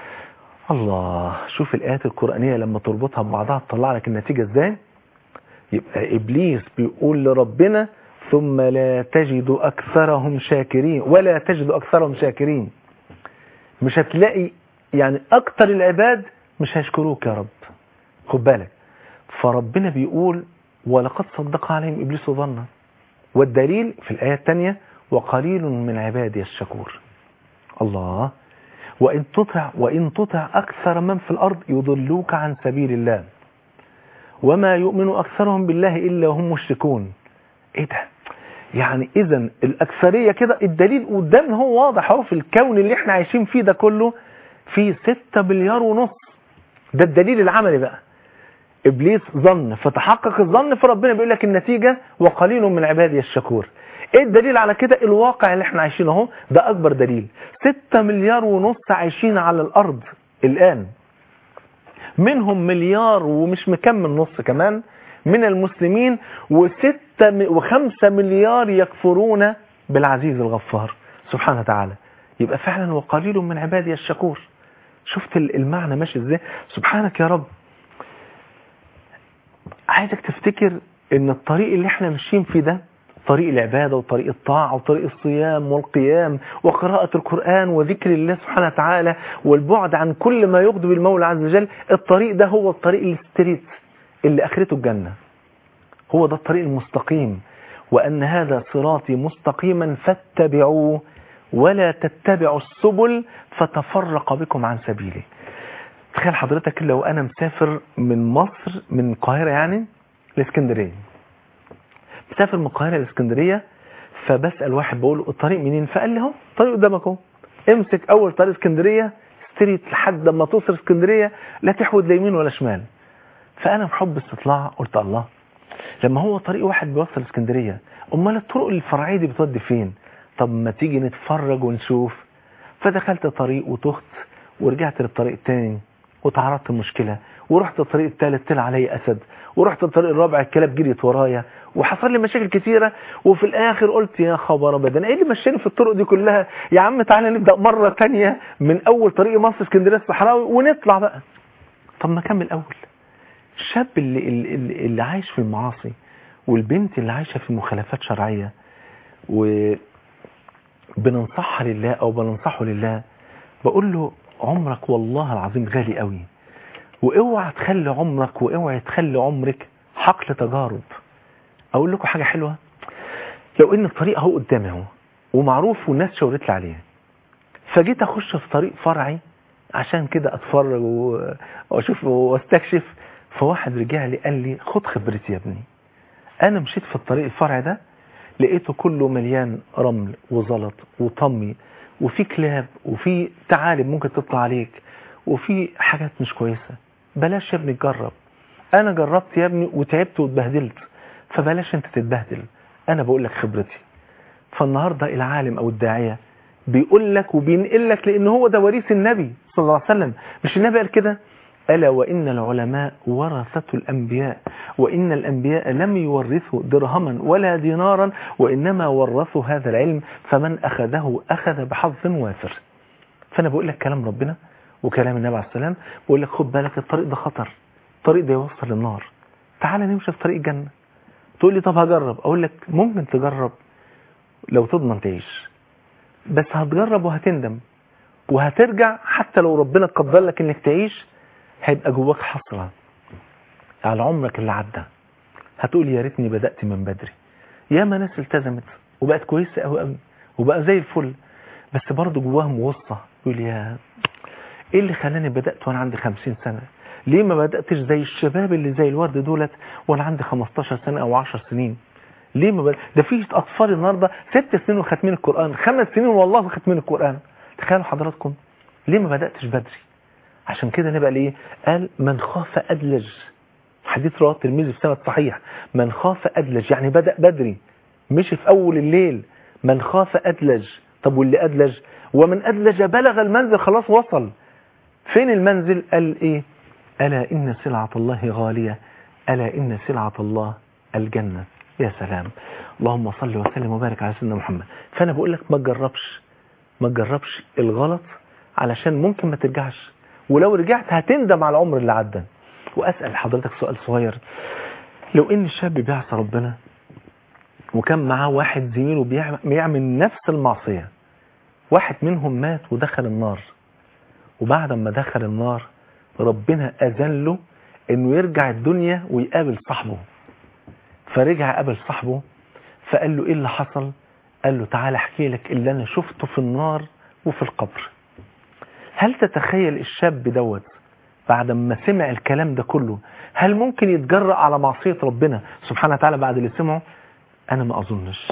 الله شوف الايات القرانيه لما تربطها ببعضها تطلع لك النتيجه ازاي يبقى ابليس بيقول لربنا ثم لا تجد اكثرهم شاكرين ولا تجد اكثرهم شاكرين مش هتلاقي يعني اكتر العباد مش هيشكروك يا رب خد بالك فربنا بيقول ولقد صدق عليهم ابليس ظنا والدليل في الايه الثانيه وقليل من عبادي الشكور الله وان تطع وان تطع اكثر من في الارض يضلوك عن سبيل الله وما يؤمن اكثرهم بالله الا وهم مشركون ايه ده يعني اذا الاكثريه كده الدليل قدامنا هو واضح اهو في الكون اللي احنا عايشين فيه ده كله في 6 مليار ونص ده الدليل العملي بقى ابليس ظن فتحقق الظن فربنا بيقول لك النتيجه وقليل من عبادي الشكور ايه الدليل على كده الواقع اللي احنا عايشينه اهو ده اكبر دليل 6 مليار ونص عايشين على الارض الان منهم مليار ومش مكمل نص كمان من المسلمين وستة وخمسة مليار يكفرون بالعزيز الغفار سبحانه وتعالى يبقى فعلا وقليل من عبادي الشكور شفت المعنى ماشي ازاي سبحانك يا رب عايزك تفتكر ان الطريق اللي احنا ماشيين فيه ده طريق العبادة وطريق الطاعة وطريق الصيام والقيام وقراءة القرآن وذكر الله سبحانه وتعالى والبعد عن كل ما يغضب المولى عز وجل الطريق ده هو الطريق الستريت اللي اخرته الجنة هو ده الطريق المستقيم وأن هذا صراطي مستقيما فاتبعوه ولا تتبعوا السبل فتفرق بكم عن سبيله تخيل حضرتك لو أنا مسافر من مصر من القاهرة يعني لاسكندرية مسافر من القاهرة لاسكندرية فبسأل واحد بقول له الطريق منين فقال لي اهو الطريق قدامك اهو امسك أول طريق اسكندرية ستريت لحد ما توصل اسكندرية لا تحود لا يمين ولا شمال فأنا بحب استطلاع قلت الله لما هو طريق واحد بيوصل اسكندرية امال الطرق الفرعية دي بتودي فين طب ما تيجي نتفرج ونشوف فدخلت طريق وتهت ورجعت للطريق التاني وتعرضت المشكلة ورحت الطريق الثالث طلع علي أسد ورحت الطريق الرابع الكلاب جريت ورايا وحصل لي مشاكل كتيرة وفي الآخر قلت يا خبر أبدا إيه اللي مشاني في الطرق دي كلها يا عم تعالى نبدأ مرة تانية من أول طريق مصر اسكندرية الصحراوي ونطلع بقى طب ما كمل أول الشاب اللي, اللي, اللي عايش في المعاصي والبنت اللي عايشة في مخالفات شرعية وبننصحها لله أو بننصحه لله بقول له عمرك والله العظيم غالي قوي واوعى تخلي عمرك واوعى تخلي عمرك حقل تجارب اقول لكم حاجة حلوة لو ان الطريق اهو قدامي اهو ومعروف والناس شاورت لي عليه فجيت اخش في طريق فرعي عشان كده اتفرج واشوف واستكشف فواحد رجع لي قال لي خد خبرتي يا ابني انا مشيت في الطريق الفرعي ده لقيته كله مليان رمل وزلط وطمي وفي كلاب وفي تعالب ممكن تطلع عليك وفي حاجات مش كويسة بلاش يا ابني تجرب انا جربت يا ابني وتعبت واتبهدلت فبلاش انت تتبهدل انا بقول لك خبرتي فالنهاردة العالم او الداعية بيقول لك وبينقل لك لان هو ده وريث النبي صلى الله عليه وسلم مش النبي قال كده ألا وإن العلماء ورثة الأنبياء وإن الأنبياء لم يورثوا درهما ولا دينارا وإنما ورثوا هذا العلم فمن أخذه أخذ بحظ وافر فأنا بقول لك كلام ربنا وكلام النبي عليه السلام بقول لك خد بالك الطريق ده خطر الطريق ده يوصل للنار تعال نمشي في طريق الجنة تقول لي طب هجرب أقول لك ممكن تجرب لو تضمن تعيش بس هتجرب وهتندم وهترجع حتى لو ربنا قدر لك انك تعيش هيبقى جواك حسرة على عمرك اللي عدى هتقول يا ريتني بدأت من بدري ياما ناس التزمت وبقت كويسة قوي قوي وبقى زي الفل بس برضه جواهم غصة يقول يا ايه اللي خلاني بدأت وانا عندي خمسين سنة ليه ما بدأتش زي الشباب اللي زي الورد دولت وانا عندي 15 سنة او 10 سنين ليه ما بدأت ده في اطفال النهارده ست سنين وختمين القرآن خمس سنين والله ختمين القرآن تخيلوا حضراتكم ليه ما بدأتش بدري عشان كده نبقى ليه قال من خاف أدلج حديث رواه الترمذي في سند صحيح من خاف أدلج يعني بدأ بدري مش في أول الليل من خاف أدلج طب واللي أدلج ومن أدلج بلغ المنزل خلاص وصل فين المنزل قال إيه ألا إن سلعة الله غالية ألا إن سلعة الله الجنة يا سلام اللهم صل وسلم وبارك على سيدنا محمد فأنا بقول لك ما تجربش ما تجربش الغلط علشان ممكن ما ترجعش ولو رجعت هتندم على العمر اللي عدى وأسأل حضرتك سؤال صغير لو إن الشاب بيعصى ربنا وكان معاه واحد زميله بيعمل نفس المعصية واحد منهم مات ودخل النار وبعد ما دخل النار ربنا أذن له إنه يرجع الدنيا ويقابل صاحبه فرجع قابل صاحبه فقال له إيه اللي حصل قال له تعالى احكي لك اللي أنا شفته في النار وفي القبر هل تتخيل الشاب دوت بعد ما سمع الكلام ده كله هل ممكن يتجرأ على معصية ربنا سبحانه وتعالى بعد اللي سمعه انا ما اظنش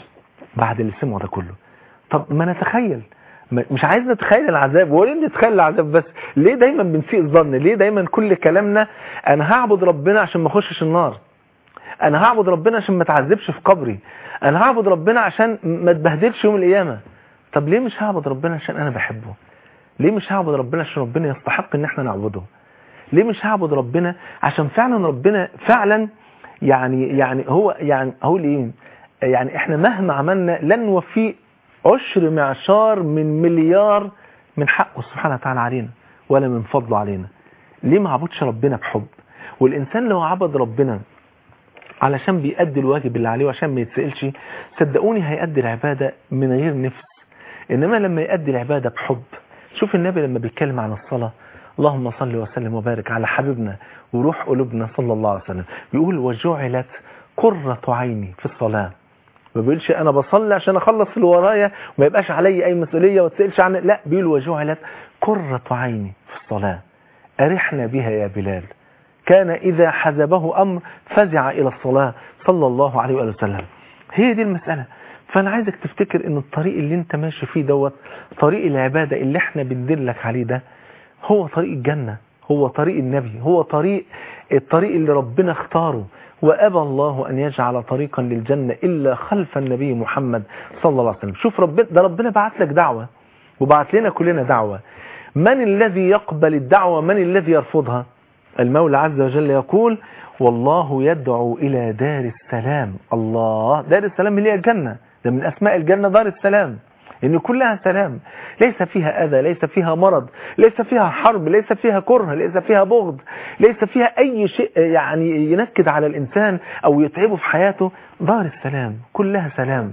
بعد اللي سمعه ده كله طب ما نتخيل ما- مش عايز نتخيل العذاب ولا نتخيل العذاب بس ليه دايما بنسيء الظن ليه دايما كل كلامنا انا هعبد ربنا عشان ما اخشش النار انا هعبد ربنا عشان ما اتعذبش في قبري انا هعبد ربنا عشان ما اتبهدلش يوم القيامه طب ليه مش هعبد ربنا عشان انا بحبه ليه مش هعبد ربنا عشان ربنا يستحق ان احنا نعبده ليه مش هعبد ربنا عشان فعلا ربنا فعلا يعني يعني هو يعني هقول ايه يعني احنا مهما عملنا لن نوفيه عشر معشار من مليار من حقه سبحانه وتعالى علينا ولا من فضله علينا ليه ما عبدش ربنا بحب والانسان لو عبد ربنا علشان بيأدي الواجب اللي عليه وعشان ما يتسألش صدقوني هيأدي العبادة من غير نفس إنما لما يأدي العبادة بحب شوف النبي لما بيتكلم عن الصلاة اللهم صل وسلم وبارك على حبيبنا وروح قلوبنا صلى الله عليه وسلم بيقول وجعلت قرة عيني في الصلاة ما بيقولش انا بصلي عشان اخلص اللي ورايا وما يبقاش علي اي مسؤوليه وما تسالش عن لا بيقول وجعلت قرة عيني في الصلاة أرحنا بها يا بلال كان إذا حزبه أمر فزع إلى الصلاة صلى الله عليه وآله وسلم هي دي المسألة فأنا عايزك تفتكر إن الطريق اللي أنت ماشي فيه دوت طريق العبادة اللي احنا بندلك عليه ده هو طريق الجنة هو طريق النبي هو طريق الطريق اللي ربنا اختاره وأبى الله أن يجعل طريقا للجنة إلا خلف النبي محمد صلى الله عليه وسلم شوف ربنا ده ربنا بعت لك دعوة وبعت لنا كلنا دعوة من الذي يقبل الدعوة من الذي يرفضها المولى عز وجل يقول والله يدعو إلى دار السلام الله دار السلام اللي هي الجنة ده من أسماء الجنة دار السلام إن كلها سلام ليس فيها أذى ليس فيها مرض ليس فيها حرب ليس فيها كره ليس فيها بغض ليس فيها أي شيء يعني ينكد على الإنسان أو يتعبه في حياته دار السلام كلها سلام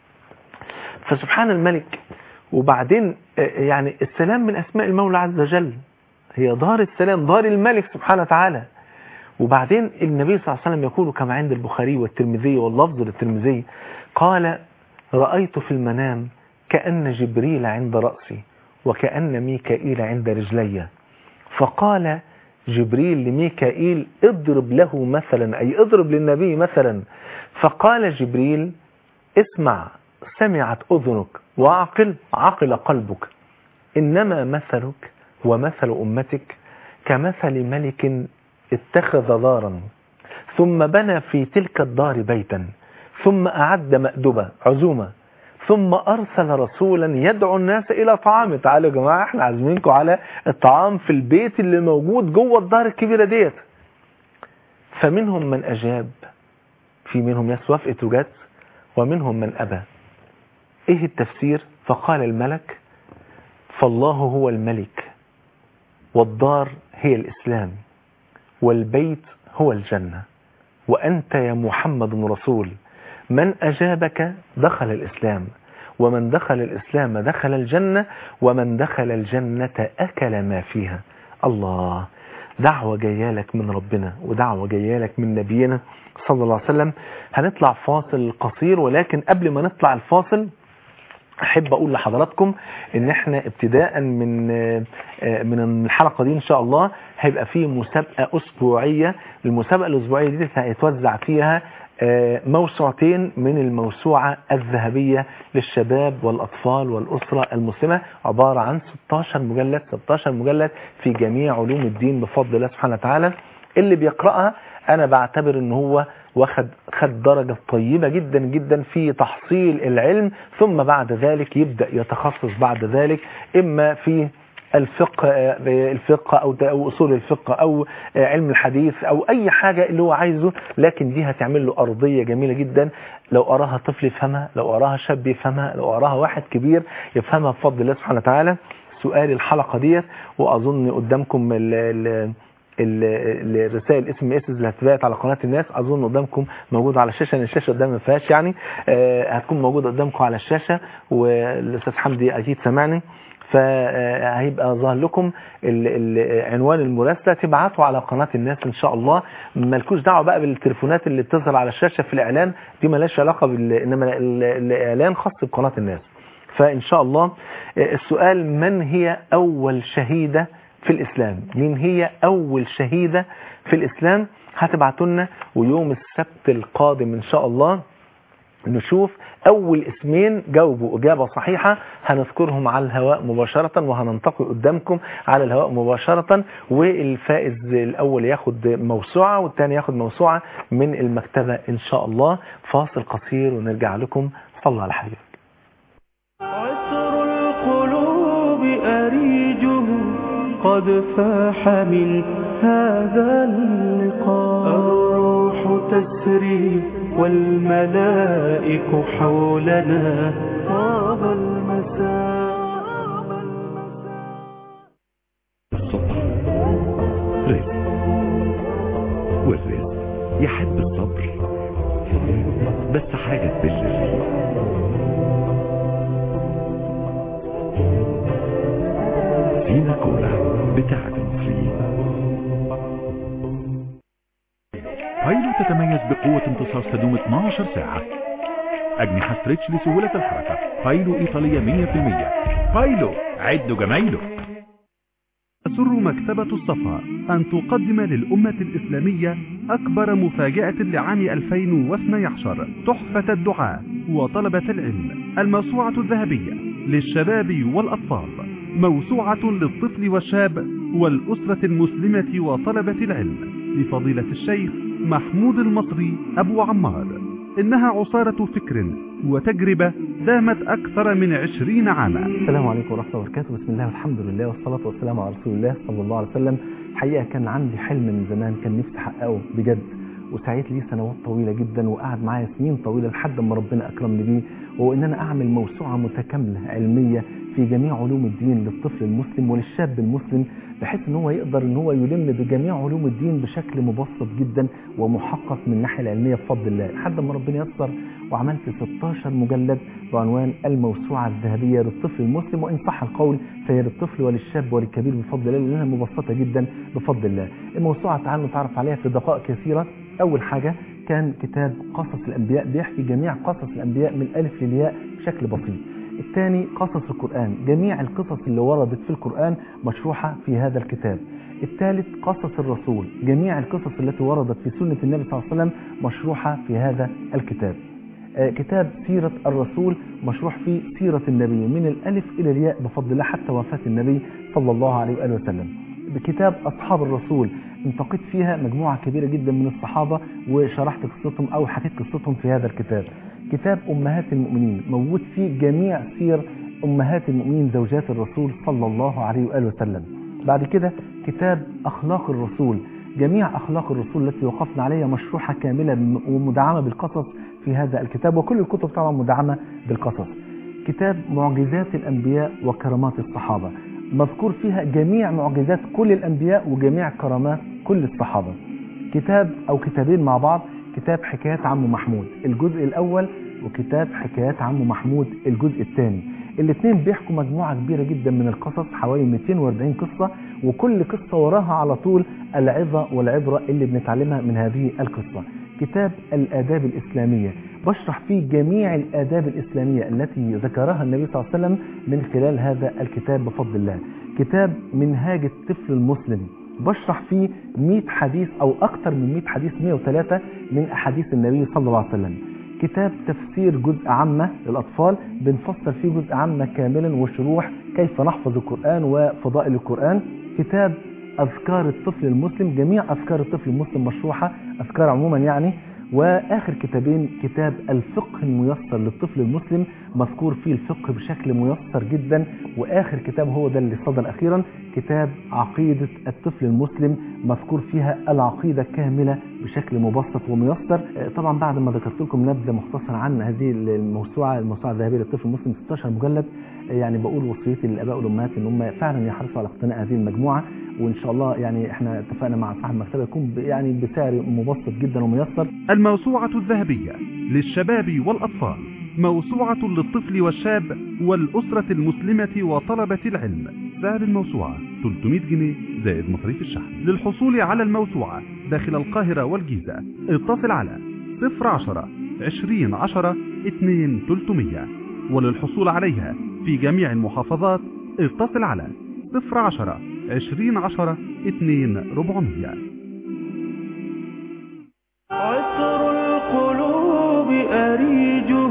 فسبحان الملك وبعدين يعني السلام من أسماء المولى عز وجل هي دار السلام دار الملك سبحانه وتعالى وبعدين النبي صلى الله عليه وسلم يقول كما عند البخاري والترمذي واللفظ للترمذي قال رأيت في المنام كأن جبريل عند رأسي وكأن ميكائيل عند رجلي فقال جبريل لميكائيل اضرب له مثلا أي اضرب للنبي مثلا فقال جبريل اسمع سمعت أذنك وعقل عقل قلبك إنما مثلك ومثل أمتك كمثل ملك اتخذ دارا ثم بنى في تلك الدار بيتا ثم أعد مأدبة عزومة ثم أرسل رسولا يدعو الناس إلى طعام تعالوا يا جماعة احنا عازمينكم على الطعام في البيت اللي موجود جوه الدار الكبيرة ديت فمنهم من أجاب في منهم ناس وافقت وجت ومنهم من أبى ايه التفسير فقال الملك فالله هو الملك والدار هي الإسلام والبيت هو الجنة وأنت يا محمد رسول من أجابك دخل الإسلام ومن دخل الإسلام دخل الجنة ومن دخل الجنة أكل ما فيها الله دعوة جاية لك من ربنا ودعوة جاية لك من نبينا صلى الله عليه وسلم هنطلع فاصل قصير ولكن قبل ما نطلع الفاصل احب اقول لحضراتكم ان احنا ابتداء من من الحلقه دي ان شاء الله هيبقى في مسابقه اسبوعيه المسابقه الاسبوعيه دي هيتوزع فيها موسوعتين من الموسوعة الذهبية للشباب والأطفال والأسرة المسلمة عبارة عن 16 مجلد 16 مجلد في جميع علوم الدين بفضل الله سبحانه وتعالى اللي بيقرأها أنا بعتبر ان هو واخد خد درجة طيبة جدا جدا في تحصيل العلم ثم بعد ذلك يبدأ يتخصص بعد ذلك إما في الفقه الفقه أو أو أصول الفقه أو علم الحديث أو أي حاجة اللي هو عايزه لكن دي هتعمل له أرضية جميلة جدا لو أراها طفل يفهمها لو أراها شاب يفهمها لو أراها واحد كبير يفهمها بفضل الله سبحانه وتعالى سؤال الحلقة ديت وأظن قدامكم ال ال الرسائل اسم اس اللي هتبعت على قناه الناس اظن قدامكم موجود على الشاشه لان الشاشه قدام ما فيهاش يعني آه هتكون موجوده قدامكم على الشاشه والاستاذ حمدي اكيد سمعني فهيبقى ظاهر لكم عنوان المراسله تبعتوا على قناه الناس ان شاء الله مالكوش دعوه بقى بالتليفونات اللي بتظهر على الشاشه في الاعلان دي مالهاش علاقه بال انما الاعلان خاص بقناه الناس فان شاء الله السؤال من هي اول شهيده في الإسلام مين هي أول شهيدة في الإسلام هتبعتوا لنا ويوم السبت القادم إن شاء الله نشوف اول اسمين جاوبوا اجابه صحيحه هنذكرهم على الهواء مباشره وهننتقل قدامكم على الهواء مباشره والفائز الاول ياخد موسوعه والثاني ياخد موسوعه من المكتبه ان شاء الله فاصل قصير ونرجع لكم صلى على حبيبك عطر القلوب أريجه قد فاح من هذا اللقاء الروح تسري والملائك حولنا طاب المساء الصبر رزق والرزق يحب الصبر بس حاجة تبل الرزق فينا كولا بتاعة المصريين بايلو تتميز بقوة امتصاص تدوم 12 ساعة أجنحة ستريتش لسهولة الحركة بايلو إيطالية 100% بايلو عد جمايله تسر مكتبة الصفا أن تقدم للأمة الإسلامية أكبر مفاجأة لعام 2012 تحفة الدعاء وطلبة العلم الموسوعة الذهبية للشباب والأطفال موسوعة للطفل والشاب والأسرة المسلمة وطلبة العلم لفضيلة الشيخ محمود المصري أبو عمار إنها عصارة فكر وتجربة دامت أكثر من عشرين عاما السلام عليكم ورحمة الله وبركاته بسم الله والحمد لله والصلاة والسلام على رسول الله صلى الله عليه وسلم حقيقة كان عندي حلم من زمان كان نفسي أحققه بجد وسعيت لي سنوات طويلة جدا وقعد معايا سنين طويلة لحد ما ربنا أكرمني بيه وهو إن أنا أعمل موسوعة متكاملة علمية في جميع علوم الدين للطفل المسلم وللشاب المسلم بحيث ان هو يقدر ان هو يلم بجميع علوم الدين بشكل مبسط جدا ومحقق من الناحيه العلميه بفضل الله لحد ما ربنا يسر وعملت 16 مجلد بعنوان الموسوعه الذهبيه للطفل المسلم وان صح القول فهي للطفل وللشاب وللكبير بفضل الله لانها مبسطه جدا بفضل الله. الموسوعه تعالوا نتعرف عليها في دقائق كثيره اول حاجه كان كتاب قصص الانبياء بيحكي جميع قصص الانبياء من الالف للياء بشكل بسيط. الثاني قصص القرآن جميع القصص اللي وردت في القرآن مشروحة في هذا الكتاب الثالث قصص الرسول جميع القصص التي وردت في سنة النبي صلى الله عليه وسلم مشروحة في هذا الكتاب آه، كتاب سيرة الرسول مشروح فيه سيرة النبي من الألف إلى الياء بفضل الله حتى وفاة النبي صلى الله عليه وآله وسلم بكتاب أصحاب الرسول انتقيت فيها مجموعة كبيرة جدا من الصحابة وشرحت قصتهم أو حكيت قصتهم في هذا الكتاب كتاب أمهات المؤمنين موجود فيه جميع سير أمهات المؤمنين زوجات الرسول صلى الله عليه وآله وسلم بعد كده كتاب أخلاق الرسول جميع أخلاق الرسول التي وقفنا عليها مشروحة كاملة ومدعمة بالقصص في هذا الكتاب وكل الكتب طبعا مدعمة بالقصص كتاب معجزات الأنبياء وكرامات الصحابة مذكور فيها جميع معجزات كل الأنبياء وجميع كرامات كل الصحابة كتاب أو كتابين مع بعض كتاب حكايات عم محمود الجزء الأول وكتاب حكايات عم محمود الجزء الثاني الاثنين بيحكوا مجموعة كبيرة جدا من القصص حوالي 240 قصة وكل قصة وراها على طول العظة والعبرة اللي بنتعلمها من هذه القصة كتاب الآداب الإسلامية بشرح فيه جميع الآداب الإسلامية التي ذكرها النبي صلى الله عليه وسلم من خلال هذا الكتاب بفضل الله كتاب منهاج الطفل المسلم بشرح فيه 100 حديث أو أكثر من 100 حديث 103 من أحاديث النبي صلى الله عليه وسلم كتاب تفسير جزء عامة للأطفال بنفسر فيه جزء عامة كاملا وشروح كيف نحفظ القرآن وفضائل القرآن كتاب أذكار الطفل المسلم جميع أذكار الطفل المسلم مشروحة أذكار عموما يعني وآخر كتابين كتاب الفقه الميسر للطفل المسلم مذكور فيه الفقه بشكل ميسر جدا وآخر كتاب هو ده اللي صدر أخيرا كتاب عقيدة الطفل المسلم مذكور فيها العقيدة كاملة بشكل مبسط وميسر آه، طبعا بعد ما ذكرت لكم نبذة مختصرة عن هذه الموسوعة الموسوعة الذهبية للطفل المسلم 16 مجلد آه، يعني بقول وصيتي للآباء والأمهات إن هم فعلا يحرصوا على اقتناء هذه المجموعة وإن شاء الله يعني احنا اتفقنا مع صاحب المكتبة يكون ب- يعني بسعر مبسط جدا وميسر الموسوعة الذهبية للشباب والأطفال موسوعة للطفل والشاب والأسرة المسلمة وطلبة العلم سعر الموسوعة 300 جنيه زائد مصاريف الشحن للحصول على الموسوعة داخل القاهرة والجيزة اتصل على 010 20 10 2 300 وللحصول عليها في جميع المحافظات اتصل على 010 20 10 2 400 عطر القلوب أريجه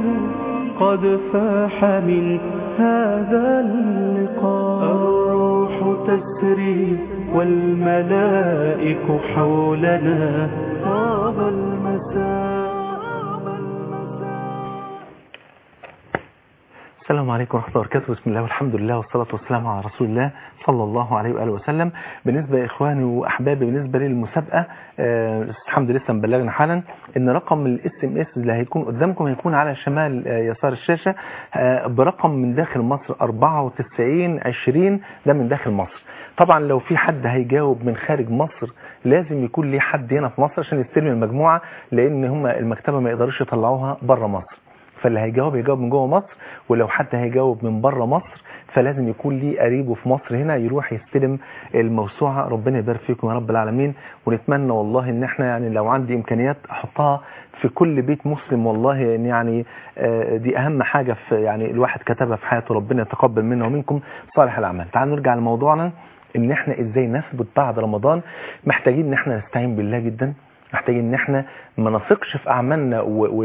قد فاح من هذا اللقاء الروح تسري والملائك حولنا طاب المساء السلام عليكم ورحمة الله وبركاته بسم الله والحمد لله والصلاة والسلام على رسول الله صلى الله عليه وآله وسلم بالنسبة يا إخواني وأحبابي بالنسبة للمسابقة آه الحمد لله لسه مبلغنا حالا إن رقم الاس ام اس اللي هيكون قدامكم هيكون على شمال آه يسار الشاشة آه برقم من داخل مصر 94 20 ده من داخل مصر طبعا لو في حد هيجاوب من خارج مصر لازم يكون ليه حد هنا في مصر عشان يستلم المجموعة لأن هم المكتبة ما يقدروش يطلعوها بره مصر فاللي هيجاوب يجاوب من جوه مصر ولو حد هيجاوب من بره مصر فلازم يكون ليه قريبه في مصر هنا يروح يستلم الموسوعة ربنا يبارك فيكم يا رب العالمين ونتمنى والله ان احنا يعني لو عندي امكانيات احطها في كل بيت مسلم والله يعني آه، دي اهم حاجة في يعني الواحد كتبها في حياته ربنا يتقبل منا ومنكم صالح الاعمال تعالوا نرجع لموضوعنا ان احنا ازاي نثبت بعد رمضان محتاجين ان احنا نستعين بالله جدا محتاجين ان احنا ما نثقش في اعمالنا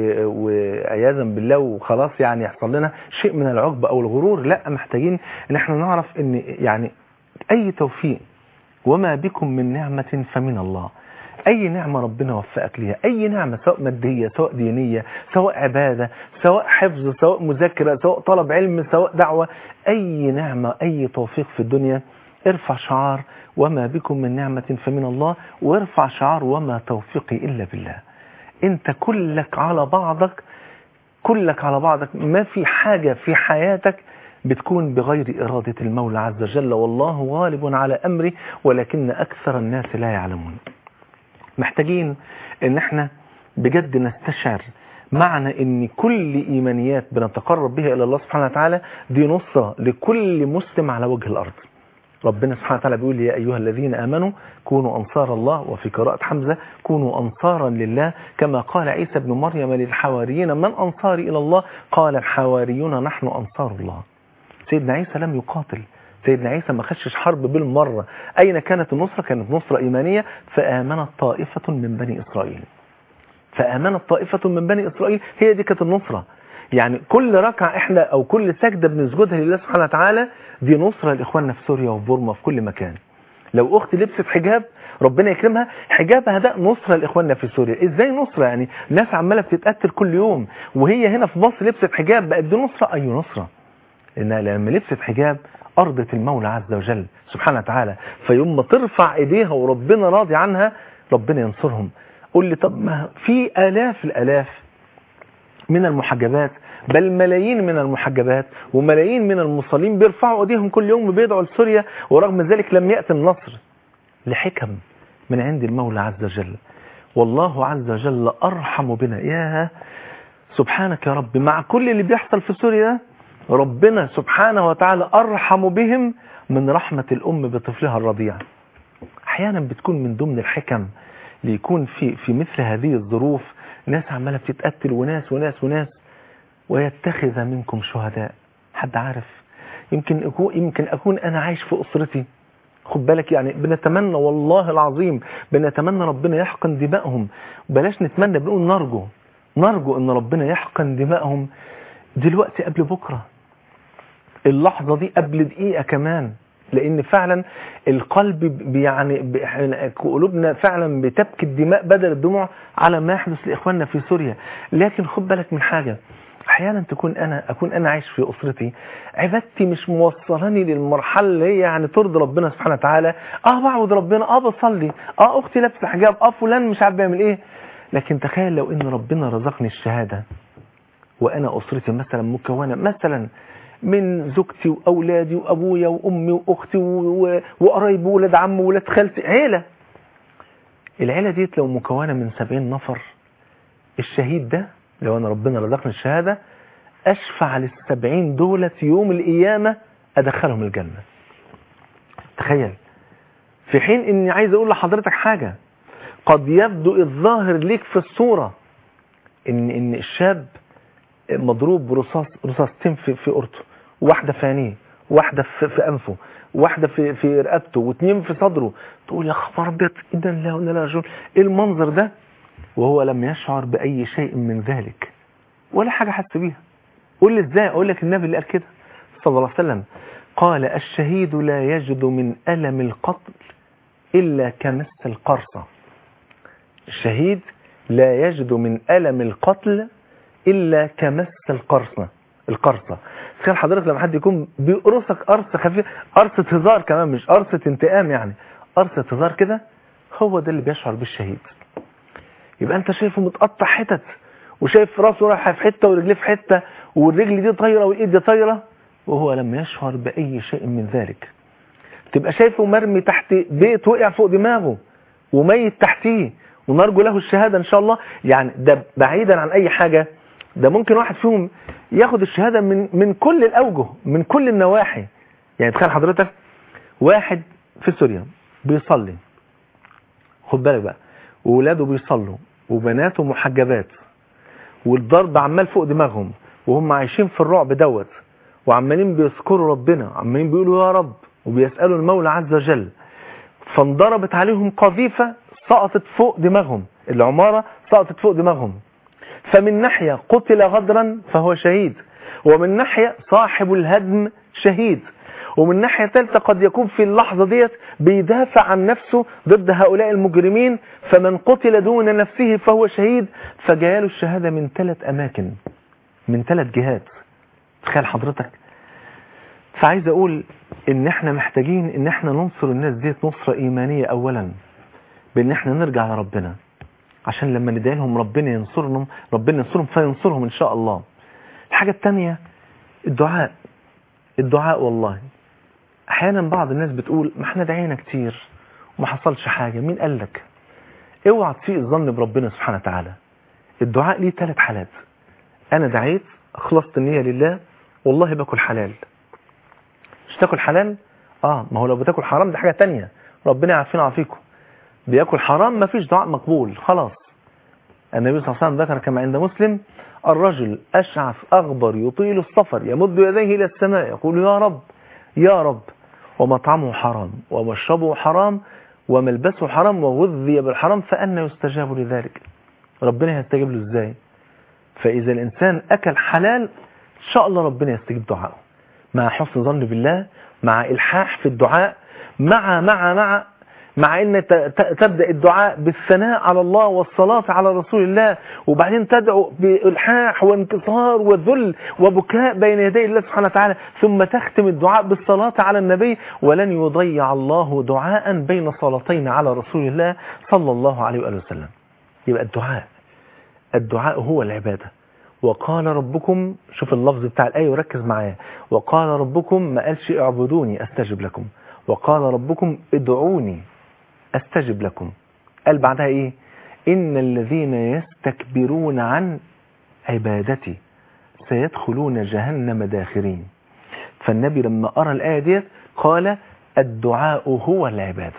وعياذا بالله وخلاص يعني يحصل لنا شيء من العجب او الغرور لا محتاجين ان احنا نعرف ان يعني اي توفيق وما بكم من نعمة فمن الله اي نعمة ربنا وفقك ليها اي نعمة سواء مادية سواء دينية سواء عبادة سواء حفظ سواء مذاكرة سواء طلب علم سواء دعوة اي نعمة اي توفيق في الدنيا ارفع شعار وما بكم من نعمة فمن الله وارفع شعار وما توفيقي إلا بالله انت كلك على بعضك كلك على بعضك ما في حاجة في حياتك بتكون بغير إرادة المولى عز وجل والله غالب على أمره ولكن أكثر الناس لا يعلمون محتاجين ان احنا بجد نستشعر معنى ان كل ايمانيات بنتقرب بها الى الله سبحانه وتعالى دي نصرة لكل مسلم على وجه الارض ربنا سبحانه وتعالى بيقول يا أيها الذين آمنوا كونوا أنصار الله وفي قراءة حمزة كونوا أنصارا لله كما قال عيسى بن مريم للحواريين من أنصاري إلى الله قال الحواريون نحن أنصار الله سيدنا عيسى لم يقاتل سيدنا عيسى ما خشش حرب بالمرة أين كانت النصرة كانت نصرة إيمانية فآمنت طائفة من بني إسرائيل فآمنت طائفة من بني إسرائيل هي دي كانت النصرة يعني كل ركعة احنا او كل سجدة بنسجدها لله سبحانه وتعالى دي نصرة لاخواننا في سوريا وفي بورما في كل مكان لو اختي لبست حجاب ربنا يكرمها حجابها ده نصرة لاخواننا في سوريا ازاي نصرة يعني ناس عمالة بتتقتل كل يوم وهي هنا في مصر لبست حجاب بقت دي نصرة اي نصرة انها لما لبست حجاب ارضت المولى عز وجل سبحانه وتعالى فيوم ما ترفع ايديها وربنا راضي عنها ربنا ينصرهم قول لي طب ما في الاف الالاف من المحجبات بل ملايين من المحجبات وملايين من المصلين بيرفعوا ايديهم كل يوم وبيدعوا لسوريا ورغم ذلك لم يأتي النصر لحكم من عند المولى عز وجل والله عز وجل أرحم بنا يا سبحانك يا رب مع كل اللي بيحصل في سوريا ربنا سبحانه وتعالى أرحم بهم من رحمة الأم بطفلها الرضيع أحيانا بتكون من ضمن الحكم ليكون في في مثل هذه الظروف ناس عمالة بتتقتل وناس وناس وناس ويتخذ منكم شهداء حد عارف يمكن أكون, يمكن أكون أنا عايش في أسرتي خد بالك يعني بنتمنى والله العظيم بنتمنى ربنا يحقن دمائهم بلاش نتمنى بنقول نرجو نرجو ان ربنا يحقن دمائهم دلوقتي قبل بكرة اللحظة دي قبل دقيقة كمان لان فعلا القلب بي- يعني بي- قلوبنا فعلا بتبكي الدماء بدل الدموع على ما يحدث لاخواننا في سوريا لكن خد بالك من حاجة احيانا تكون انا اكون انا عايش في اسرتي عبادتي مش موصلاني للمرحله اللي هي يعني ترضي ربنا سبحانه وتعالى اه بعبد ربنا اه بصلي اه اختي لابسه حجاب اه فلان مش عارف بيعمل ايه لكن تخيل لو ان ربنا رزقني الشهاده وانا اسرتي مثلا مكونه مثلا من زوجتي واولادي وابويا وامي واختي و- وقرايبي وولاد عمي وولاد خالتي عيله العيله ديت لو مكونه من 70 نفر الشهيد ده لو انا ربنا رزقني الشهاده اشفع للسبعين دولة يوم القيامة ادخلهم الجنة تخيل في حين اني عايز اقول لحضرتك حاجة قد يبدو الظاهر ليك في الصورة ان ان الشاب مضروب برصاص رصاصتين في في قرطه واحدة في عينيه واحدة في, في انفه واحدة في في رقبته واثنين في صدره تقول يا خبر ابيض اذا لا ولا لا رجل ايه المنظر ده وهو لم يشعر باي شيء من ذلك ولا حاجة حس بيها قول لي ازاي اقول لك النبي اللي قال كده صلى الله عليه وسلم قال الشهيد لا يجد من ألم القتل إلا كمس القرصة الشهيد لا يجد من ألم القتل إلا كمس القرصة القرصة تخيل حضرتك لما حد يكون بيقرصك قرصة خفيفة قرصة هزار كمان مش قرصة انتقام يعني قرصة هزار كده هو ده اللي بيشعر بالشهيد يبقى انت شايفه متقطع حتت وشايف راسه رايحه في حته ورجليه في حته والرجل دي طايره والايد دي طايره وهو لم يشعر باي شيء من ذلك تبقى شايفه مرمي تحت بيت وقع فوق دماغه وميت تحتيه ونرجو له الشهاده ان شاء الله يعني ده بعيدا عن اي حاجه ده ممكن واحد فيهم ياخد الشهاده من من كل الاوجه من كل النواحي يعني تخيل حضرتك واحد في سوريا بيصلي خد بالك بقى وولاده بيصلوا وبناته محجبات والضرب عمال فوق دماغهم وهم عايشين في الرعب دوت وعمالين بيذكروا ربنا عمالين بيقولوا يا رب وبيسألوا المولى عز وجل فانضربت عليهم قذيفة سقطت فوق دماغهم العمارة سقطت فوق دماغهم فمن ناحية قتل غدرا فهو شهيد ومن ناحية صاحب الهدم شهيد ومن ناحية ثالثة قد يكون في اللحظة ديت بيدافع عن نفسه ضد هؤلاء المجرمين فمن قتل دون نفسه فهو شهيد فجاله الشهادة من ثلاث أماكن من ثلاث جهات تخيل حضرتك فعايز أقول إن إحنا محتاجين إن إحنا ننصر الناس ديت نصرة إيمانية أولا بإن إحنا نرجع لربنا عشان لما ندعي لهم ربنا ينصرهم ربنا ينصرهم فينصرهم إن شاء الله الحاجة الثانية الدعاء الدعاء والله احيانا بعض الناس بتقول ما احنا دعينا كتير وما حصلش حاجة مين قال لك اوعى تسيء الظن بربنا سبحانه وتعالى الدعاء ليه ثلاث حالات انا دعيت خلصت النية لله والله باكل حلال مش تاكل حلال اه ما هو لو بتاكل حرام دي حاجة تانية ربنا يعافينا ويعافيكم بياكل حرام ما فيش دعاء مقبول خلاص النبي صلى الله عليه وسلم ذكر كما عند مسلم الرجل أشعث أغبر يطيل السفر يمد يديه إلى السماء يقول يا رب يا رب ومطعمه حرام ومشربه حرام وملبسه حرام وغذي بالحرام فأنا يستجاب لذلك ربنا يستجيب له ازاي فإذا الإنسان أكل حلال إن شاء الله ربنا يستجيب دعائه مع حسن ظن بالله مع إلحاح في الدعاء مع مع مع مع ان تبدأ الدعاء بالثناء على الله والصلاة على رسول الله وبعدين تدعو بإلحاح وانكسار وذل وبكاء بين يدي الله سبحانه وتعالى ثم تختم الدعاء بالصلاة على النبي ولن يضيع الله دعاء بين صلاتين على رسول الله صلى الله عليه وآله وسلم يبقى الدعاء الدعاء هو العبادة وقال ربكم شوف اللفظ بتاع الآية وركز معايا وقال ربكم ما قالش اعبدوني استجب لكم وقال ربكم ادعوني استجب لكم قال بعدها ايه ان الذين يستكبرون عن عبادتي سيدخلون جهنم داخرين فالنبي لما قرأ الآية ديت قال الدعاء هو العبادة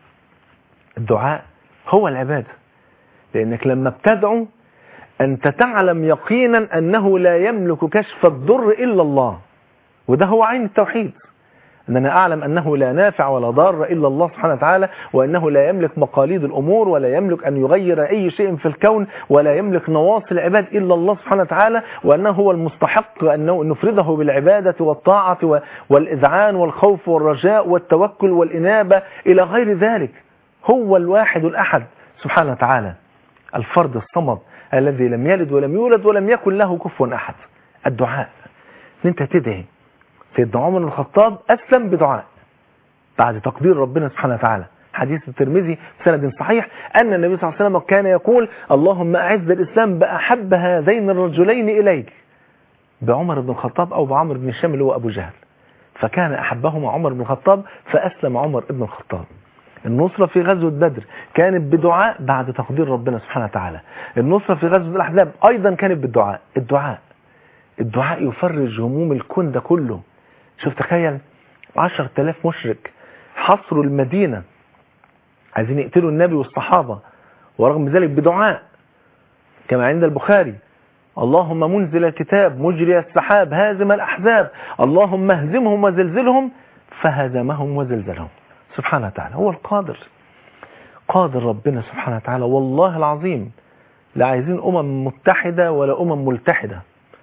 الدعاء هو العبادة لأنك لما بتدعو أنت تعلم يقينا أنه لا يملك كشف الضر إلا الله وده هو عين التوحيد أن أنا أعلم أنه لا نافع ولا ضار إلا الله سبحانه وتعالى وأنه لا يملك مقاليد الأمور ولا يملك أن يغير أي شيء في الكون ولا يملك نواصي العباد إلا الله سبحانه وتعالى وأنه هو المستحق أنه نفرده بالعبادة والطاعة والإذعان والخوف والرجاء والتوكل والإنابة إلى غير ذلك هو الواحد الأحد سبحانه وتعالى الفرد الصمد الذي لم يلد ولم يولد ولم يكن له كفوا أحد الدعاء أنت تدعي سيدنا عمر بن الخطاب أسلم بدعاء بعد تقدير ربنا سبحانه وتعالى حديث الترمذي بسند صحيح أن النبي صلى الله عليه وسلم كان يقول اللهم أعز الإسلام بأحب هذين الرجلين إليك بعمر بن الخطاب أو بعمر بن الشام اللي هو أبو جهل فكان أحبهما عمر بن الخطاب فأسلم عمر بن الخطاب النصرة في غزوة بدر كانت بدعاء بعد تقدير ربنا سبحانه وتعالى النصرة في غزوة الأحزاب أيضا كانت بالدعاء الدعاء الدعاء يفرج هموم الكون ده كله شوف تخيل عشر تلاف مشرك حصروا المدينة عايزين يقتلوا النبي والصحابة ورغم ذلك بدعاء كما عند البخاري اللهم منزل الكتاب مجري السحاب هازم الأحزاب اللهم اهزمهم وزلزلهم فهزمهم وزلزلهم سبحانه وتعالى هو القادر قادر ربنا سبحانه وتعالى والله العظيم لا عايزين أمم متحدة ولا أمم ملتحدة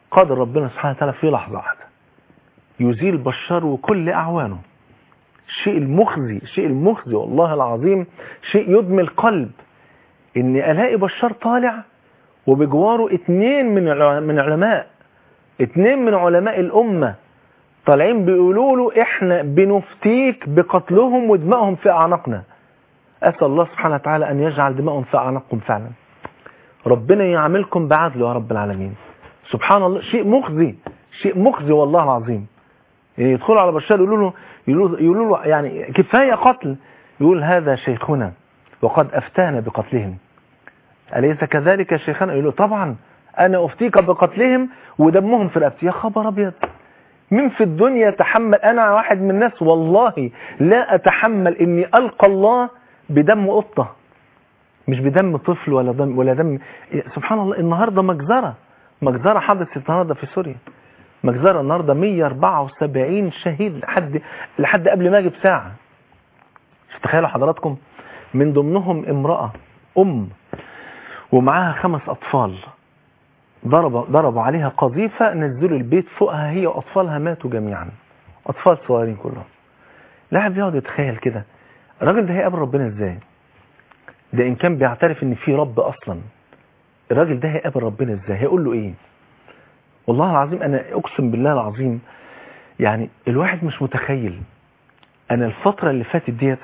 قادر ربنا سبحانه وتعالى في لحظة واحدة يزيل بشار وكل أعوانه الشيء المخزي الشيء المخزي والله العظيم شيء يدمي القلب ان الاقي بشار طالع وبجواره اتنين من الع- من علماء اتنين من علماء الامه طالعين بيقولوا له احنا بنفتيك بقتلهم ودمائهم في اعناقنا اسال الله سبحانه وتعالى ان يجعل دمائهم في اعناقكم فعلا ربنا يعاملكم بعدله يا رب العالمين سبحان الله شيء مخزي شيء مخزي والله العظيم يعني يدخلوا على بشار يقولوا له يقولوا يقولوا له يعني كفايه قتل يقول هذا شيخنا وقد افتانا بقتلهم اليس كذلك يا شيخنا يقول له طبعا انا افتيك بقتلهم ودمهم في رقبتي يا خبر ابيض مين في الدنيا يتحمل انا واحد من الناس والله لا اتحمل اني القى الله بدم قطه مش بدم طفل ولا دم ولا دم سبحان الله النهارده مجزره مجزره حدثت النهارده في سوريا مجزره النهارده 174 شهيد لحد لحد قبل ما اجي بساعه شوف تخيلوا حضراتكم من ضمنهم امراه ام ومعاها خمس اطفال ضرب ضربوا عليها قذيفه نزلوا البيت فوقها هي واطفالها ماتوا جميعا اطفال صغيرين كلهم لاعب بيقعد يتخيل كده الراجل ده هيقابل ربنا ازاي ده ان كان بيعترف ان في رب اصلا الراجل ده هيقابل ربنا ازاي هيقول له ايه والله العظيم انا اقسم بالله العظيم يعني الواحد مش متخيل انا الفتره اللي فاتت ديت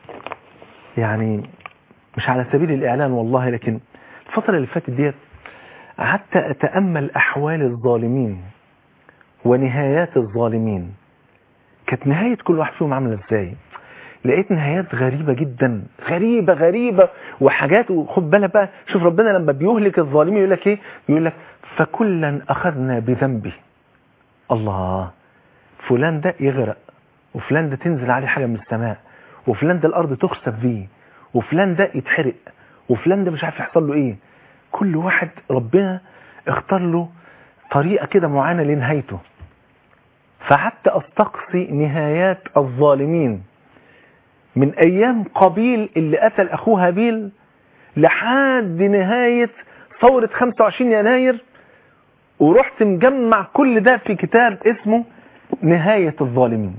يعني مش على سبيل الاعلان والله لكن الفتره اللي فاتت ديت قعدت اتامل احوال الظالمين ونهايات الظالمين كانت نهايه كل واحد فيهم عامله ازاي لقيت نهايات غريبة جدا غريبة غريبة وحاجات وخد بالك بقى شوف ربنا لما بيهلك الظالمين يقول لك ايه يقول لك فكلا اخذنا بذنبه الله فلان ده يغرق وفلان ده تنزل عليه حاجة من السماء وفلان ده الارض تخسف فيه وفلان ده يتحرق وفلان ده مش عارف يحصل له ايه كل واحد ربنا اختار له طريقة كده معينة لنهايته فقعدت استقصي نهايات الظالمين من ايام قابيل اللي قتل اخوه هابيل لحد نهاية ثورة 25 يناير ورحت مجمع كل ده في كتاب اسمه نهاية الظالمين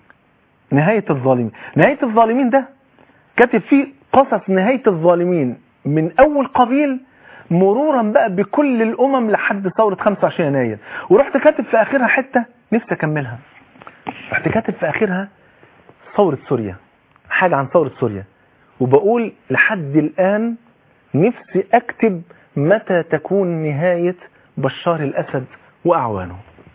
نهاية الظالمين نهاية الظالمين ده كاتب فيه قصص نهاية الظالمين من اول قابيل مرورا بقى بكل الامم لحد ثورة 25 يناير ورحت كاتب في اخرها حتة نفسي اكملها رحت كاتب في اخرها ثورة سوريا حاجة عن ثورة سوريا وبقول لحد الآن نفسي أكتب متى تكون نهاية بشار الأسد وأعوانه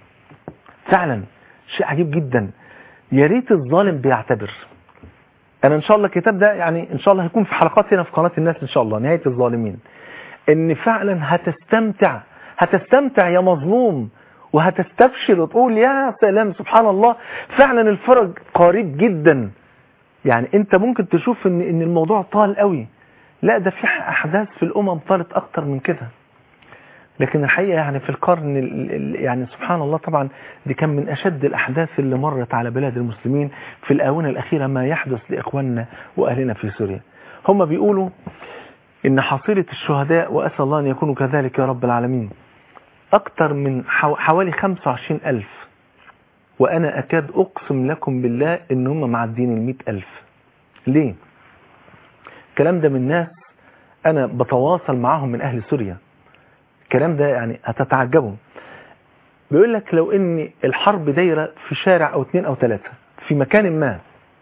فعلا شيء عجيب جدا يا ريت الظالم بيعتبر أنا إن شاء الله الكتاب ده يعني إن شاء الله هيكون في حلقات هنا في قناة الناس إن شاء الله نهاية الظالمين إن فعلا هتستمتع هتستمتع يا مظلوم وهتستبشر وتقول يا سلام سبحان الله فعلا الفرج قريب جدا يعني انت ممكن تشوف ان ان الموضوع طال قوي لا ده في احداث في الامم طالت اكتر من كده لكن الحقيقه يعني في القرن ال- ال- يعني سبحان الله طبعا دي كان من اشد الاحداث اللي مرت على بلاد المسلمين في الاونه الاخيره ما يحدث لاخواننا واهلنا في سوريا هم بيقولوا ان حصيله الشهداء واسال الله ان يكونوا كذلك يا رب العالمين اكتر من حو- حوالي 25 الف وانا اكاد اقسم لكم بالله ان هم معدين المئة الف ليه الكلام ده من ناس انا بتواصل معاهم من اهل سوريا الكلام ده يعني هتتعجبوا بيقول لك لو ان الحرب دايرة في شارع او اثنين او ثلاثة في مكان ما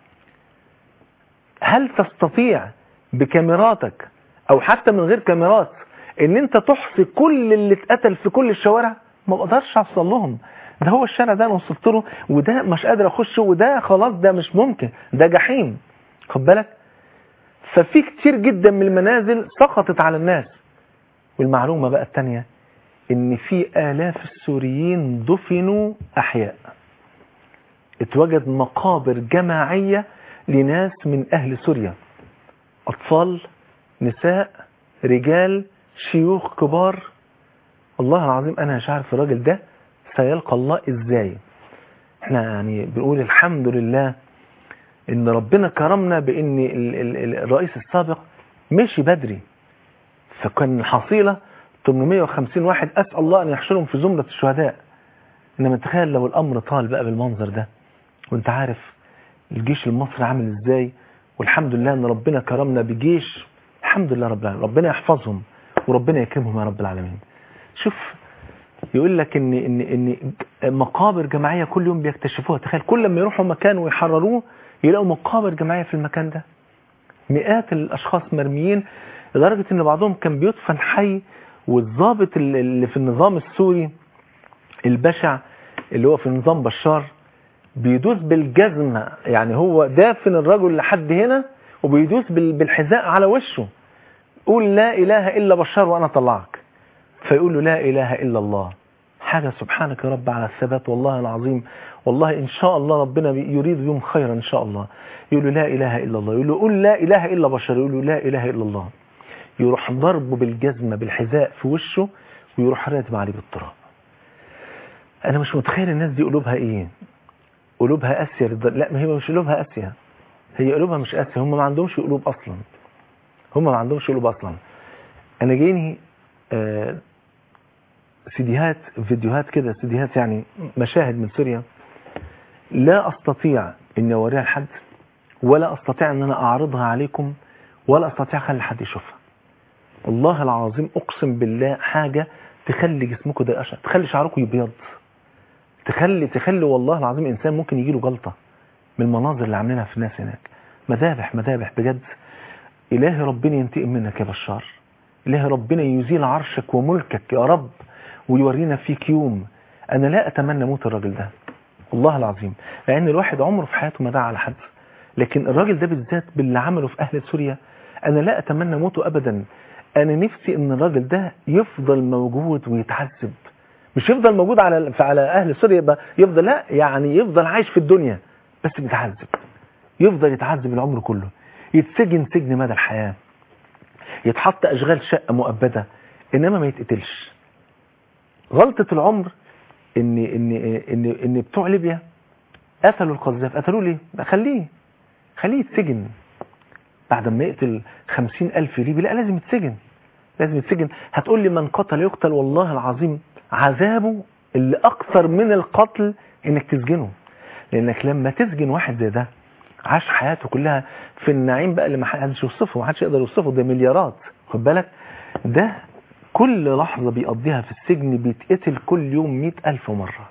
هل تستطيع بكاميراتك او حتى من غير كاميرات ان انت تحصي كل اللي اتقتل في كل الشوارع ما بقدرش اوصل لهم ده هو الشارع ده انا وصلت له وده مش قادر اخشه وده خلاص ده مش ممكن ده جحيم خد بالك ففي كتير جدا من المنازل سقطت على الناس والمعلومة بقى التانية ان في الاف السوريين دفنوا احياء اتوجد مقابر جماعية لناس من اهل سوريا اطفال نساء رجال شيوخ كبار الله العظيم انا مش عارف الراجل ده سيلقى الله ازاي احنا يعني بنقول الحمد لله ان ربنا كرمنا بان ال- ال- ال- الرئيس السابق مشي بدري فكان الحصيلة 850 واحد اسال الله ان يحشرهم في زمره الشهداء انما تخيل لو الامر طال بقى بالمنظر ده وانت عارف الجيش المصري عامل ازاي والحمد لله ان ربنا كرمنا بجيش الحمد لله رب العالمين ربنا يحفظهم وربنا يكرمهم يا رب العالمين شوف يقول لك ان ان ان مقابر جماعيه كل يوم بيكتشفوها تخيل كل لما يروحوا مكان ويحرروه يلاقوا مقابر جماعيه في المكان ده مئات الاشخاص مرميين لدرجه ان بعضهم كان بيدفن حي والضابط اللي في النظام السوري البشع اللي هو في نظام بشار بيدوس بالجزمة يعني هو دافن الرجل لحد هنا وبيدوس بال- بالحذاء على وشه قول لا إله إلا بشار وأنا طلعك فيقول له لا إله إلا الله حاجة سبحانك يا رب على الثبات والله العظيم والله إن شاء الله ربنا يريد يوم خيرا إن شاء الله يقول له لا إله إلا الله يقول له قول لا إله إلا بشر يقول له لا إله إلا الله يروح ضربه بالجزمة بالحذاء في وشه ويروح راتب عليه بالتراب أنا مش متخيل الناس دي قلوبها إيه قلوبها قاسية للدر- لا ما هي مش قلوبها قاسية هي قلوبها مش قاسية هم ما عندهمش قلوب أصلا هم ما عندهمش قلوب أصلا أنا جيني آه، سيديهات فيديوهات كده سيديهات يعني مشاهد من سوريا لا أستطيع أن أوريها لحد ولا أستطيع أن أنا أعرضها عليكم ولا أستطيع أخلي حد يشوفها والله العظيم أقسم بالله حاجة تخلي جسمكم ده أشعر تخلي شعركم يبيض تخلي تخلي والله العظيم إنسان ممكن يجيله جلطة من المناظر اللي عاملينها في الناس هناك مذابح مذابح بجد إلهي ربنا ينتقم منك يا بشار إلهي ربنا يزيل عرشك وملكك يا رب ويورينا فيك يوم أنا لا أتمنى موت الراجل ده والله العظيم لأن الواحد عمره في حياته ما دعا على حد لكن الراجل ده بالذات باللي عمله في أهل سوريا أنا لا أتمنى موته أبدا أنا نفسي إن الراجل ده يفضل موجود ويتعذب مش يفضل موجود على على أهل سوريا يبقى يفضل لا يعني يفضل عايش في الدنيا بس بيتعذب يفضل يتعذب العمر كله يتسجن سجن مدى الحياة يتحط أشغال شقة مؤبدة إنما ما يتقتلش غلطة العمر إن إن إن إن بتوع ليبيا قتلوا القذاف قتلوه ليه؟ ما خليه خليه يتسجن بعد ما يقتل خمسين ألف ليبي لا لازم يتسجن لازم يتسجن هتقول لي من قتل يقتل والله العظيم عذابه اللي أكثر من القتل إنك تسجنه لأنك لما تسجن واحد زي ده عاش حياته كلها في النعيم بقى اللي ما حدش يوصفه ما حدش يقدر يوصفه ده مليارات خد بالك ده كل لحظة بيقضيها في السجن بيتقتل كل يوم مئة ألف مرة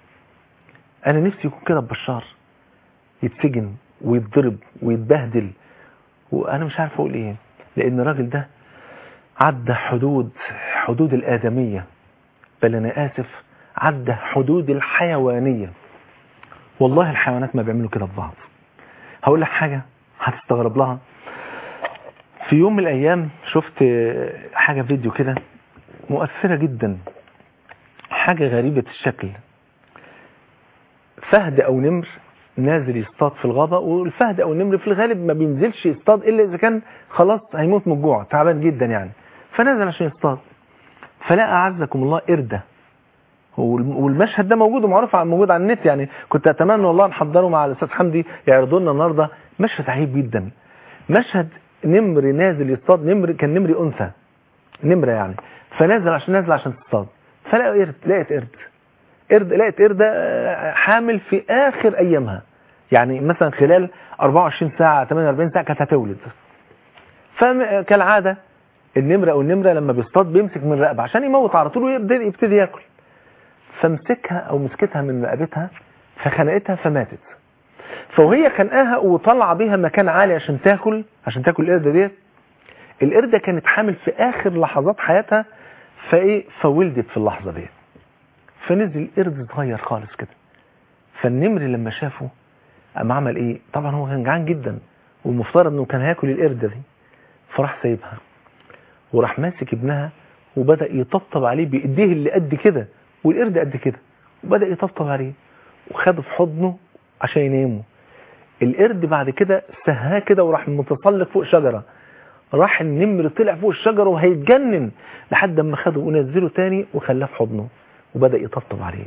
أنا نفسي يكون كده بشار يتسجن ويتضرب ويتبهدل وأنا مش عارف أقول إيه لأن الراجل ده عدى حدود حدود الآدمية بل أنا آسف عدى حدود الحيوانية والله الحيوانات ما بيعملوا كده في بعض هقول لك حاجة هتستغرب لها في يوم من الأيام شفت حاجة فيديو كده مؤثرة جدا حاجة غريبة الشكل فهد أو نمر نازل يصطاد في الغابة والفهد أو النمر في الغالب ما بينزلش يصطاد إلا إذا كان خلاص هيموت من الجوع تعبان جدا يعني فنزل عشان يصطاد فلقى أعزكم الله قردة والمشهد ده موجود ومعروف عن موجود على النت يعني كنت اتمنى والله نحضره مع الاستاذ حمدي يعرضوا لنا النهارده مشهد عجيب جدا مشهد نمر نازل يصطاد نمر كان نمري انثى نمره يعني فنازل عشان نازل عشان تصطاد فلقى قرد لقيت قرد قرد لقيت قرده حامل في اخر ايامها يعني مثلا خلال 24 ساعه 48 ساعه كانت هتولد فكالعاده النمره او النمره لما بيصطاد بيمسك من الرقبه عشان يموت على طول ويبتدي يبتدي ياكل فمسكها او مسكتها من رقبتها فخنقتها فماتت فوهي خنقاها وطلع بيها مكان عالي عشان تاكل عشان تاكل القرده ديت القرده كانت حامل في اخر لحظات حياتها فايه فولدت في اللحظه ديت فنزل قرد صغير خالص كده فالنمر لما شافه قام عمل ايه طبعا هو كان جعان جدا والمفترض انه كان هياكل القرده دي فراح سايبها وراح ماسك ابنها وبدا يطبطب عليه بايديه اللي قد كده والقرد قد كده وبدأ يطبطب عليه وخده في حضنه عشان ينامه القرد بعد كده سهاه كده وراح متسلق فوق شجرة راح النمر طلع فوق الشجرة وهيتجنن لحد ما خده ونزله تاني وخلاه في حضنه وبدأ يطبطب عليه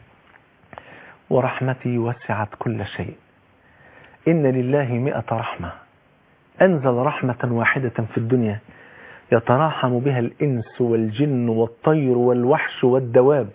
ورحمتي وسعت كل شيء إن لله مئة رحمة أنزل رحمة واحدة في الدنيا يتراحم بها الإنس والجن والطير والوحش والدواب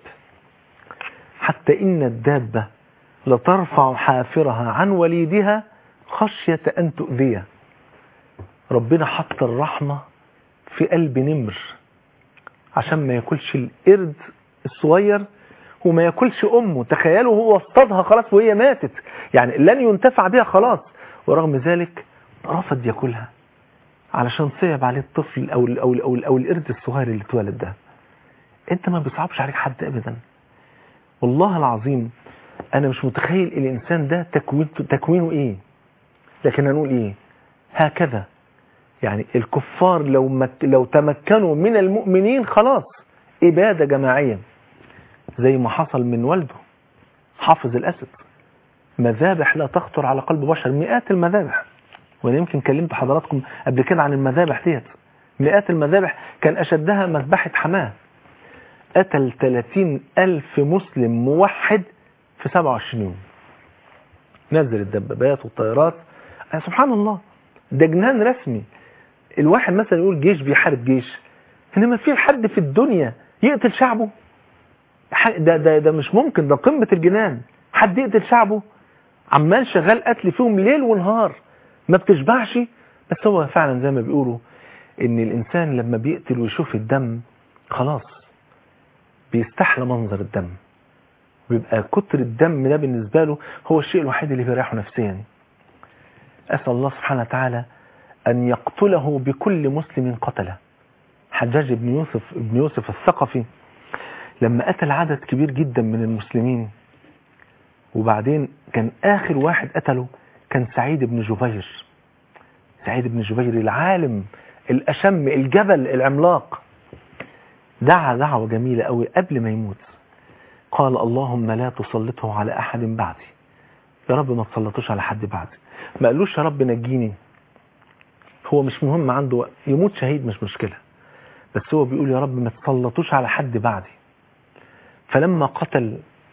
حتى إن الدابة لترفع حافرها عن وليدها خشية أن تؤذيه ربنا حط الرحمة في قلب نمر عشان ما ياكلش القرد الصغير وما ياكلش امه تخيلوا هو اصطادها خلاص وهي ماتت يعني لن ينتفع بها خلاص ورغم ذلك رفض ياكلها علشان صعب عليه الطفل او ال او ال او, ال أو القرد الصغير اللي اتولد ده انت ما بيصعبش عليك حد ابدا والله العظيم انا مش متخيل الانسان ده تكوينه تكوينه ايه لكن هنقول ايه هكذا يعني الكفار لو مك لو تمكنوا من المؤمنين خلاص إبادة جماعية زي ما حصل من والده حافظ الأسد مذابح لا تخطر على قلب بشر مئات المذابح وأنا يمكن كلمت حضراتكم قبل كده عن المذابح ديت مئات المذابح كان أشدها مذبحة حماه قتل 30 ألف مسلم موحد في 27 يوم نزل الدبابات والطيارات يعني سبحان الله ده جنان رسمي الواحد مثلا يقول جيش بيحارب جيش انما في حد في الدنيا يقتل شعبه ده ده ده مش ممكن ده قمه الجنان حد يقتل شعبه عمال شغال قتل فيهم ليل ونهار ما بتشبعش بس هو فعلا زي ما بيقولوا ان الانسان لما بيقتل ويشوف الدم خلاص بيستحلى منظر الدم ويبقى كتر الدم ده بالنسبه له هو الشيء الوحيد اللي بيريحه نفسيا اسال الله سبحانه وتعالى أن يقتله بكل مسلم قتله حجاج بن يوسف بن يوسف الثقفي لما قتل عدد كبير جدا من المسلمين وبعدين كان آخر واحد قتله كان سعيد بن جبير سعيد بن جبير العالم الأشم الجبل العملاق دعا دعوة جميلة قوي قبل ما يموت قال اللهم لا تسلطه على أحد بعدي يا رب ما تسلطوش على حد بعدي ما قالوش يا رب نجيني هو مش مهم عنده يموت شهيد مش مشكلة بس هو بيقول يا رب ما تسلطوش على حد بعدي فلما قتل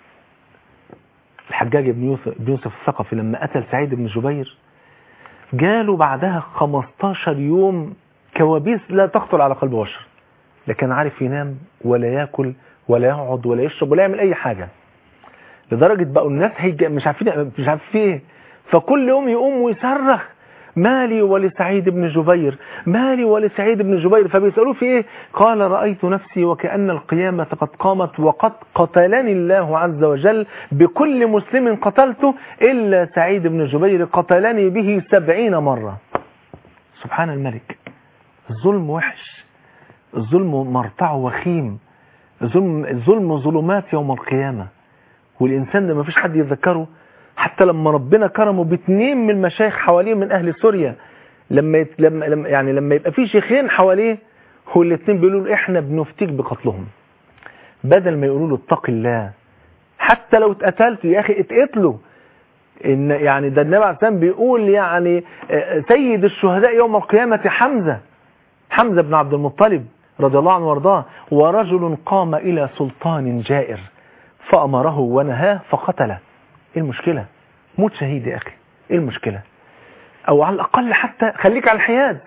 الحجاج بن يوسف, بن يوسف الثقفي لما قتل سعيد بن جبير جاله بعدها 15 يوم كوابيس لا تخطر على قلب بشر لا كان عارف ينام ولا ياكل ولا يقعد ولا يشرب ولا يعمل اي حاجة لدرجة بقوا الناس هيج... مش عارفين مش عارف في ايه فكل يوم يقوم ويصرخ مالي ولسعيد بن جبير مالي ولسعيد بن جبير فبيسألوه في ايه قال رأيت نفسي وكأن القيامة قد قامت وقد قتلني الله عز وجل بكل مسلم قتلته إلا سعيد بن جبير قتلني به سبعين مرة سبحان الملك الظلم وحش الظلم مرتع وخيم الظلم, الظلم ظلمات يوم القيامة والإنسان ده ما فيش حد يذكره حتى لما ربنا كرمه باثنين من المشايخ حواليه من اهل سوريا لما يت... لما يعني لما يبقى في شيخين حواليه هو الاثنين بيقولوا له احنا بنفتيك بقتلهم بدل ما يقولوا له اتق الله حتى لو اتقتلت يا اخي اتقتلوا ان يعني ده النبي عليه السلام بيقول يعني سيد الشهداء يوم القيامه حمزه حمزه بن عبد المطلب رضي الله عنه وارضاه ورجل قام الى سلطان جائر فامره ونهاه فقتله ايه المشكلة موت شهيد يا اخي ايه المشكلة او على الاقل حتى خليك على الحياد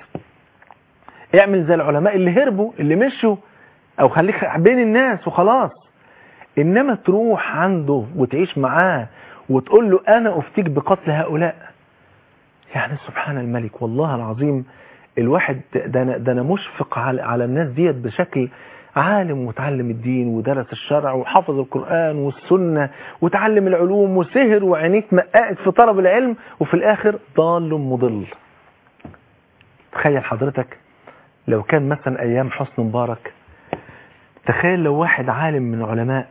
اعمل زي العلماء اللي هربوا اللي مشوا او خليك بين الناس وخلاص انما تروح عنده وتعيش معاه وتقول له انا افتيك بقتل هؤلاء يعني سبحان الملك والله العظيم الواحد ده انا, ده أنا مشفق على, على الناس ديت بشكل عالم وتعلم الدين ودرس الشرع وحفظ القرآن والسنة وتعلم العلوم وسهر وعينيك مقاعد في طلب العلم وفي الآخر ضال مضل تخيل حضرتك لو كان مثلا أيام حسن مبارك تخيل لو واحد عالم من علماء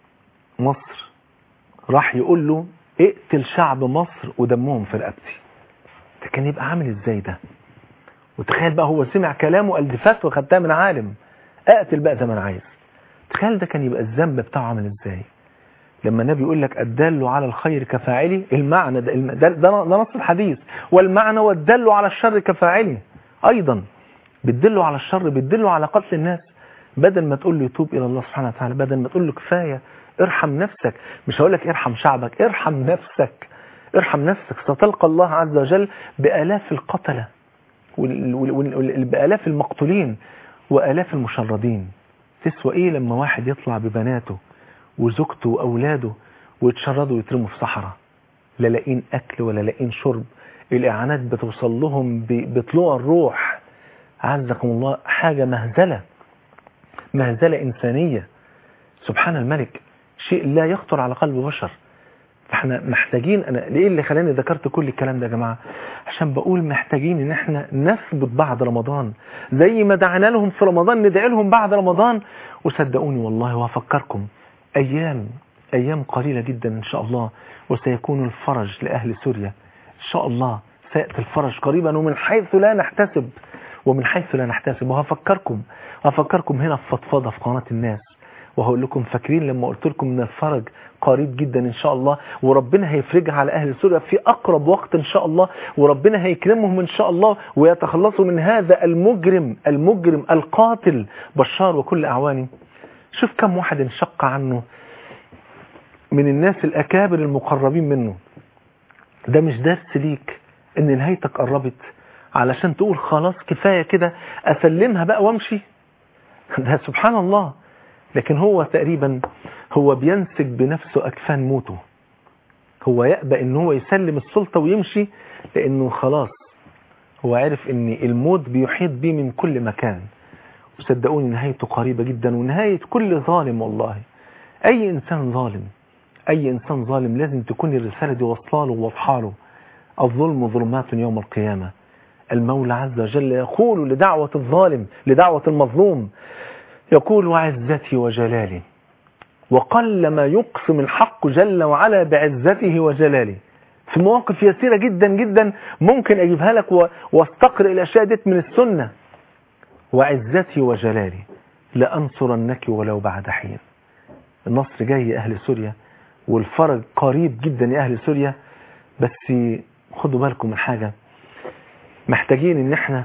مصر راح يقول له اقتل شعب مصر ودمهم في رقبتي ده كان يبقى عامل ازاي ده وتخيل بقى هو سمع كلامه قال دي فتوى خدتها من عالم اقتل بقى زي ما انا عايز تخيل ده كان يبقى الذنب بتاعه عامل ازاي لما النبي يقول لك الدال على الخير كفاعله المعنى ده ده, ده نص الحديث والمعنى والدل على الشر كفاعله ايضا بتدله على الشر بتدله على قتل الناس بدل ما تقول له يتوب الى الله سبحانه وتعالى بدل ما تقول له كفايه ارحم نفسك مش هقول لك ارحم شعبك ارحم نفسك ارحم نفسك ستلقى الله عز وجل بالاف القتله بآلاف المقتولين وآلاف المشردين تسوى ايه لما واحد يطلع ببناته وزوجته وأولاده ويتشردوا ويترموا في صحراء لا لاقين أكل ولا لاقين شرب الإعانات بتوصل لهم ب- بطلوع الروح عزكم الله حاجة مهزلة مهزلة إنسانية سبحان الملك شيء لا يخطر على قلب بشر فاحنا محتاجين انا ليه اللي خلاني ذكرت كل الكلام ده يا جماعه عشان بقول محتاجين ان احنا نثبت بعد رمضان زي ما دعنا لهم في رمضان ندعي لهم بعد رمضان وصدقوني والله وهفكركم ايام ايام قليله جدا ان شاء الله وسيكون الفرج لاهل سوريا ان شاء الله سياتي الفرج قريبا ومن حيث لا نحتسب ومن حيث لا نحتسب وهفكركم هفكركم هنا في فضفضه في قناه الناس وهقول لكم فاكرين لما قلت لكم ان الفرج قريب جدا ان شاء الله وربنا هيفرجها على اهل سوريا في اقرب وقت ان شاء الله وربنا هيكرمهم ان شاء الله ويتخلصوا من هذا المجرم المجرم القاتل بشار وكل اعوانه شوف كم واحد انشق عنه من الناس الاكابر المقربين منه ده مش درس ليك ان نهايتك قربت علشان تقول خلاص كفايه كده اسلمها بقى وامشي ده سبحان الله لكن هو تقريبا هو بينسج بنفسه أكفان موته هو يأبى ان هو يسلم السلطة ويمشي لأنه خلاص هو عرف ان الموت بيحيط بيه من كل مكان وصدقوني نهايته قريبة جدا ونهاية كل ظالم والله أي إنسان ظالم أي إنسان ظالم لازم تكون الرسالة دي وصلاله وواضحاله الظلم ظلمات يوم القيامة المولى عز وجل يقول لدعوة الظالم لدعوة المظلوم يقول وعزتي وجلالي وقل ما يقسم الحق جل وعلا بعزته وجلاله في مواقف يسيرة جدا جدا ممكن أجيبها لك و- واستقرئ الأشياء ديت من السنة وعزتي وجلالي لأنصرنك ولو بعد حين النصر جاي يا أهل سوريا والفرج قريب جدا يا أهل سوريا بس خدوا بالكم من حاجة محتاجين ان احنا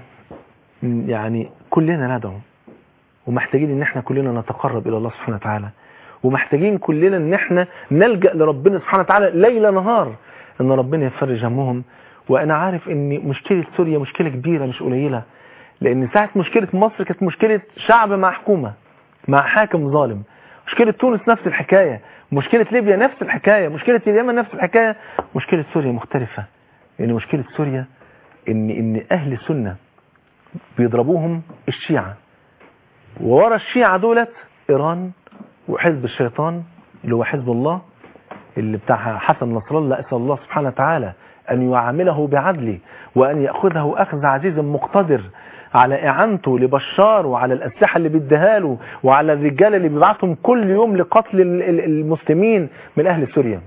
يعني كلنا ندعو ومحتاجين ان احنا كلنا نتقرب الى الله سبحانه وتعالى ومحتاجين كلنا ان احنا نلجأ لربنا سبحانه وتعالى ليل نهار ان ربنا يفرج همهم وانا عارف ان مشكلة سوريا مشكلة كبيرة مش قليلة لان ساعة مشكلة مصر كانت مشكلة شعب مع حكومة مع حاكم ظالم مشكلة تونس نفس الحكاية مشكلة ليبيا نفس الحكاية مشكلة اليمن نفس الحكاية مشكلة سوريا مختلفة لان مشكلة سوريا ان ان اهل السنة بيضربوهم الشيعة وورا الشيعة دولت ايران وحزب الشيطان اللي هو حزب الله اللي بتاع حسن نصر الله اسال الله سبحانه وتعالى ان يعامله بعدله وان ياخذه اخذ عزيز مقتدر على اعانته لبشار وعلى الاسلحه اللي بيديها له وعلى الرجال اللي بيبعتهم كل يوم لقتل ال- ال- المسلمين من اهل سوريا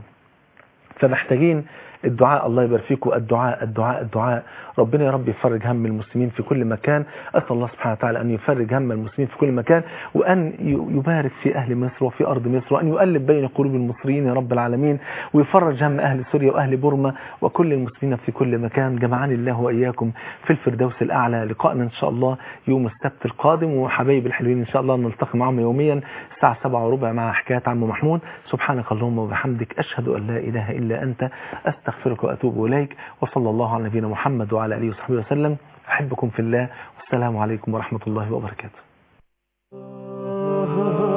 فمحتاجين الدعاء الله يبارك فيكم الدعاء الدعاء الدعاء ربنا يا رب يفرج هم المسلمين في كل مكان أسأل الله سبحانه وتعالى أن يفرج هم المسلمين في كل مكان وأن يبارك في أهل مصر وفي أرض مصر وأن يؤلف بين قلوب المصريين يا رب العالمين ويفرج هم أهل سوريا وأهل بورما وكل المسلمين في كل مكان جمعني الله وإياكم في الفردوس الأعلى لقائنا إن شاء الله يوم السبت القادم وحبايب الحلوين إن شاء الله نلتقي معهم يوميا الساعة 7 وربع مع حكايات عم محمود سبحانك اللهم وبحمدك أشهد أن لا إله إلا أنت أستغفرك وأتوب إليك وصلى الله على نبينا محمد وعلى آله وصحبه وسلم أحبكم في الله والسلام عليكم ورحمة الله وبركاته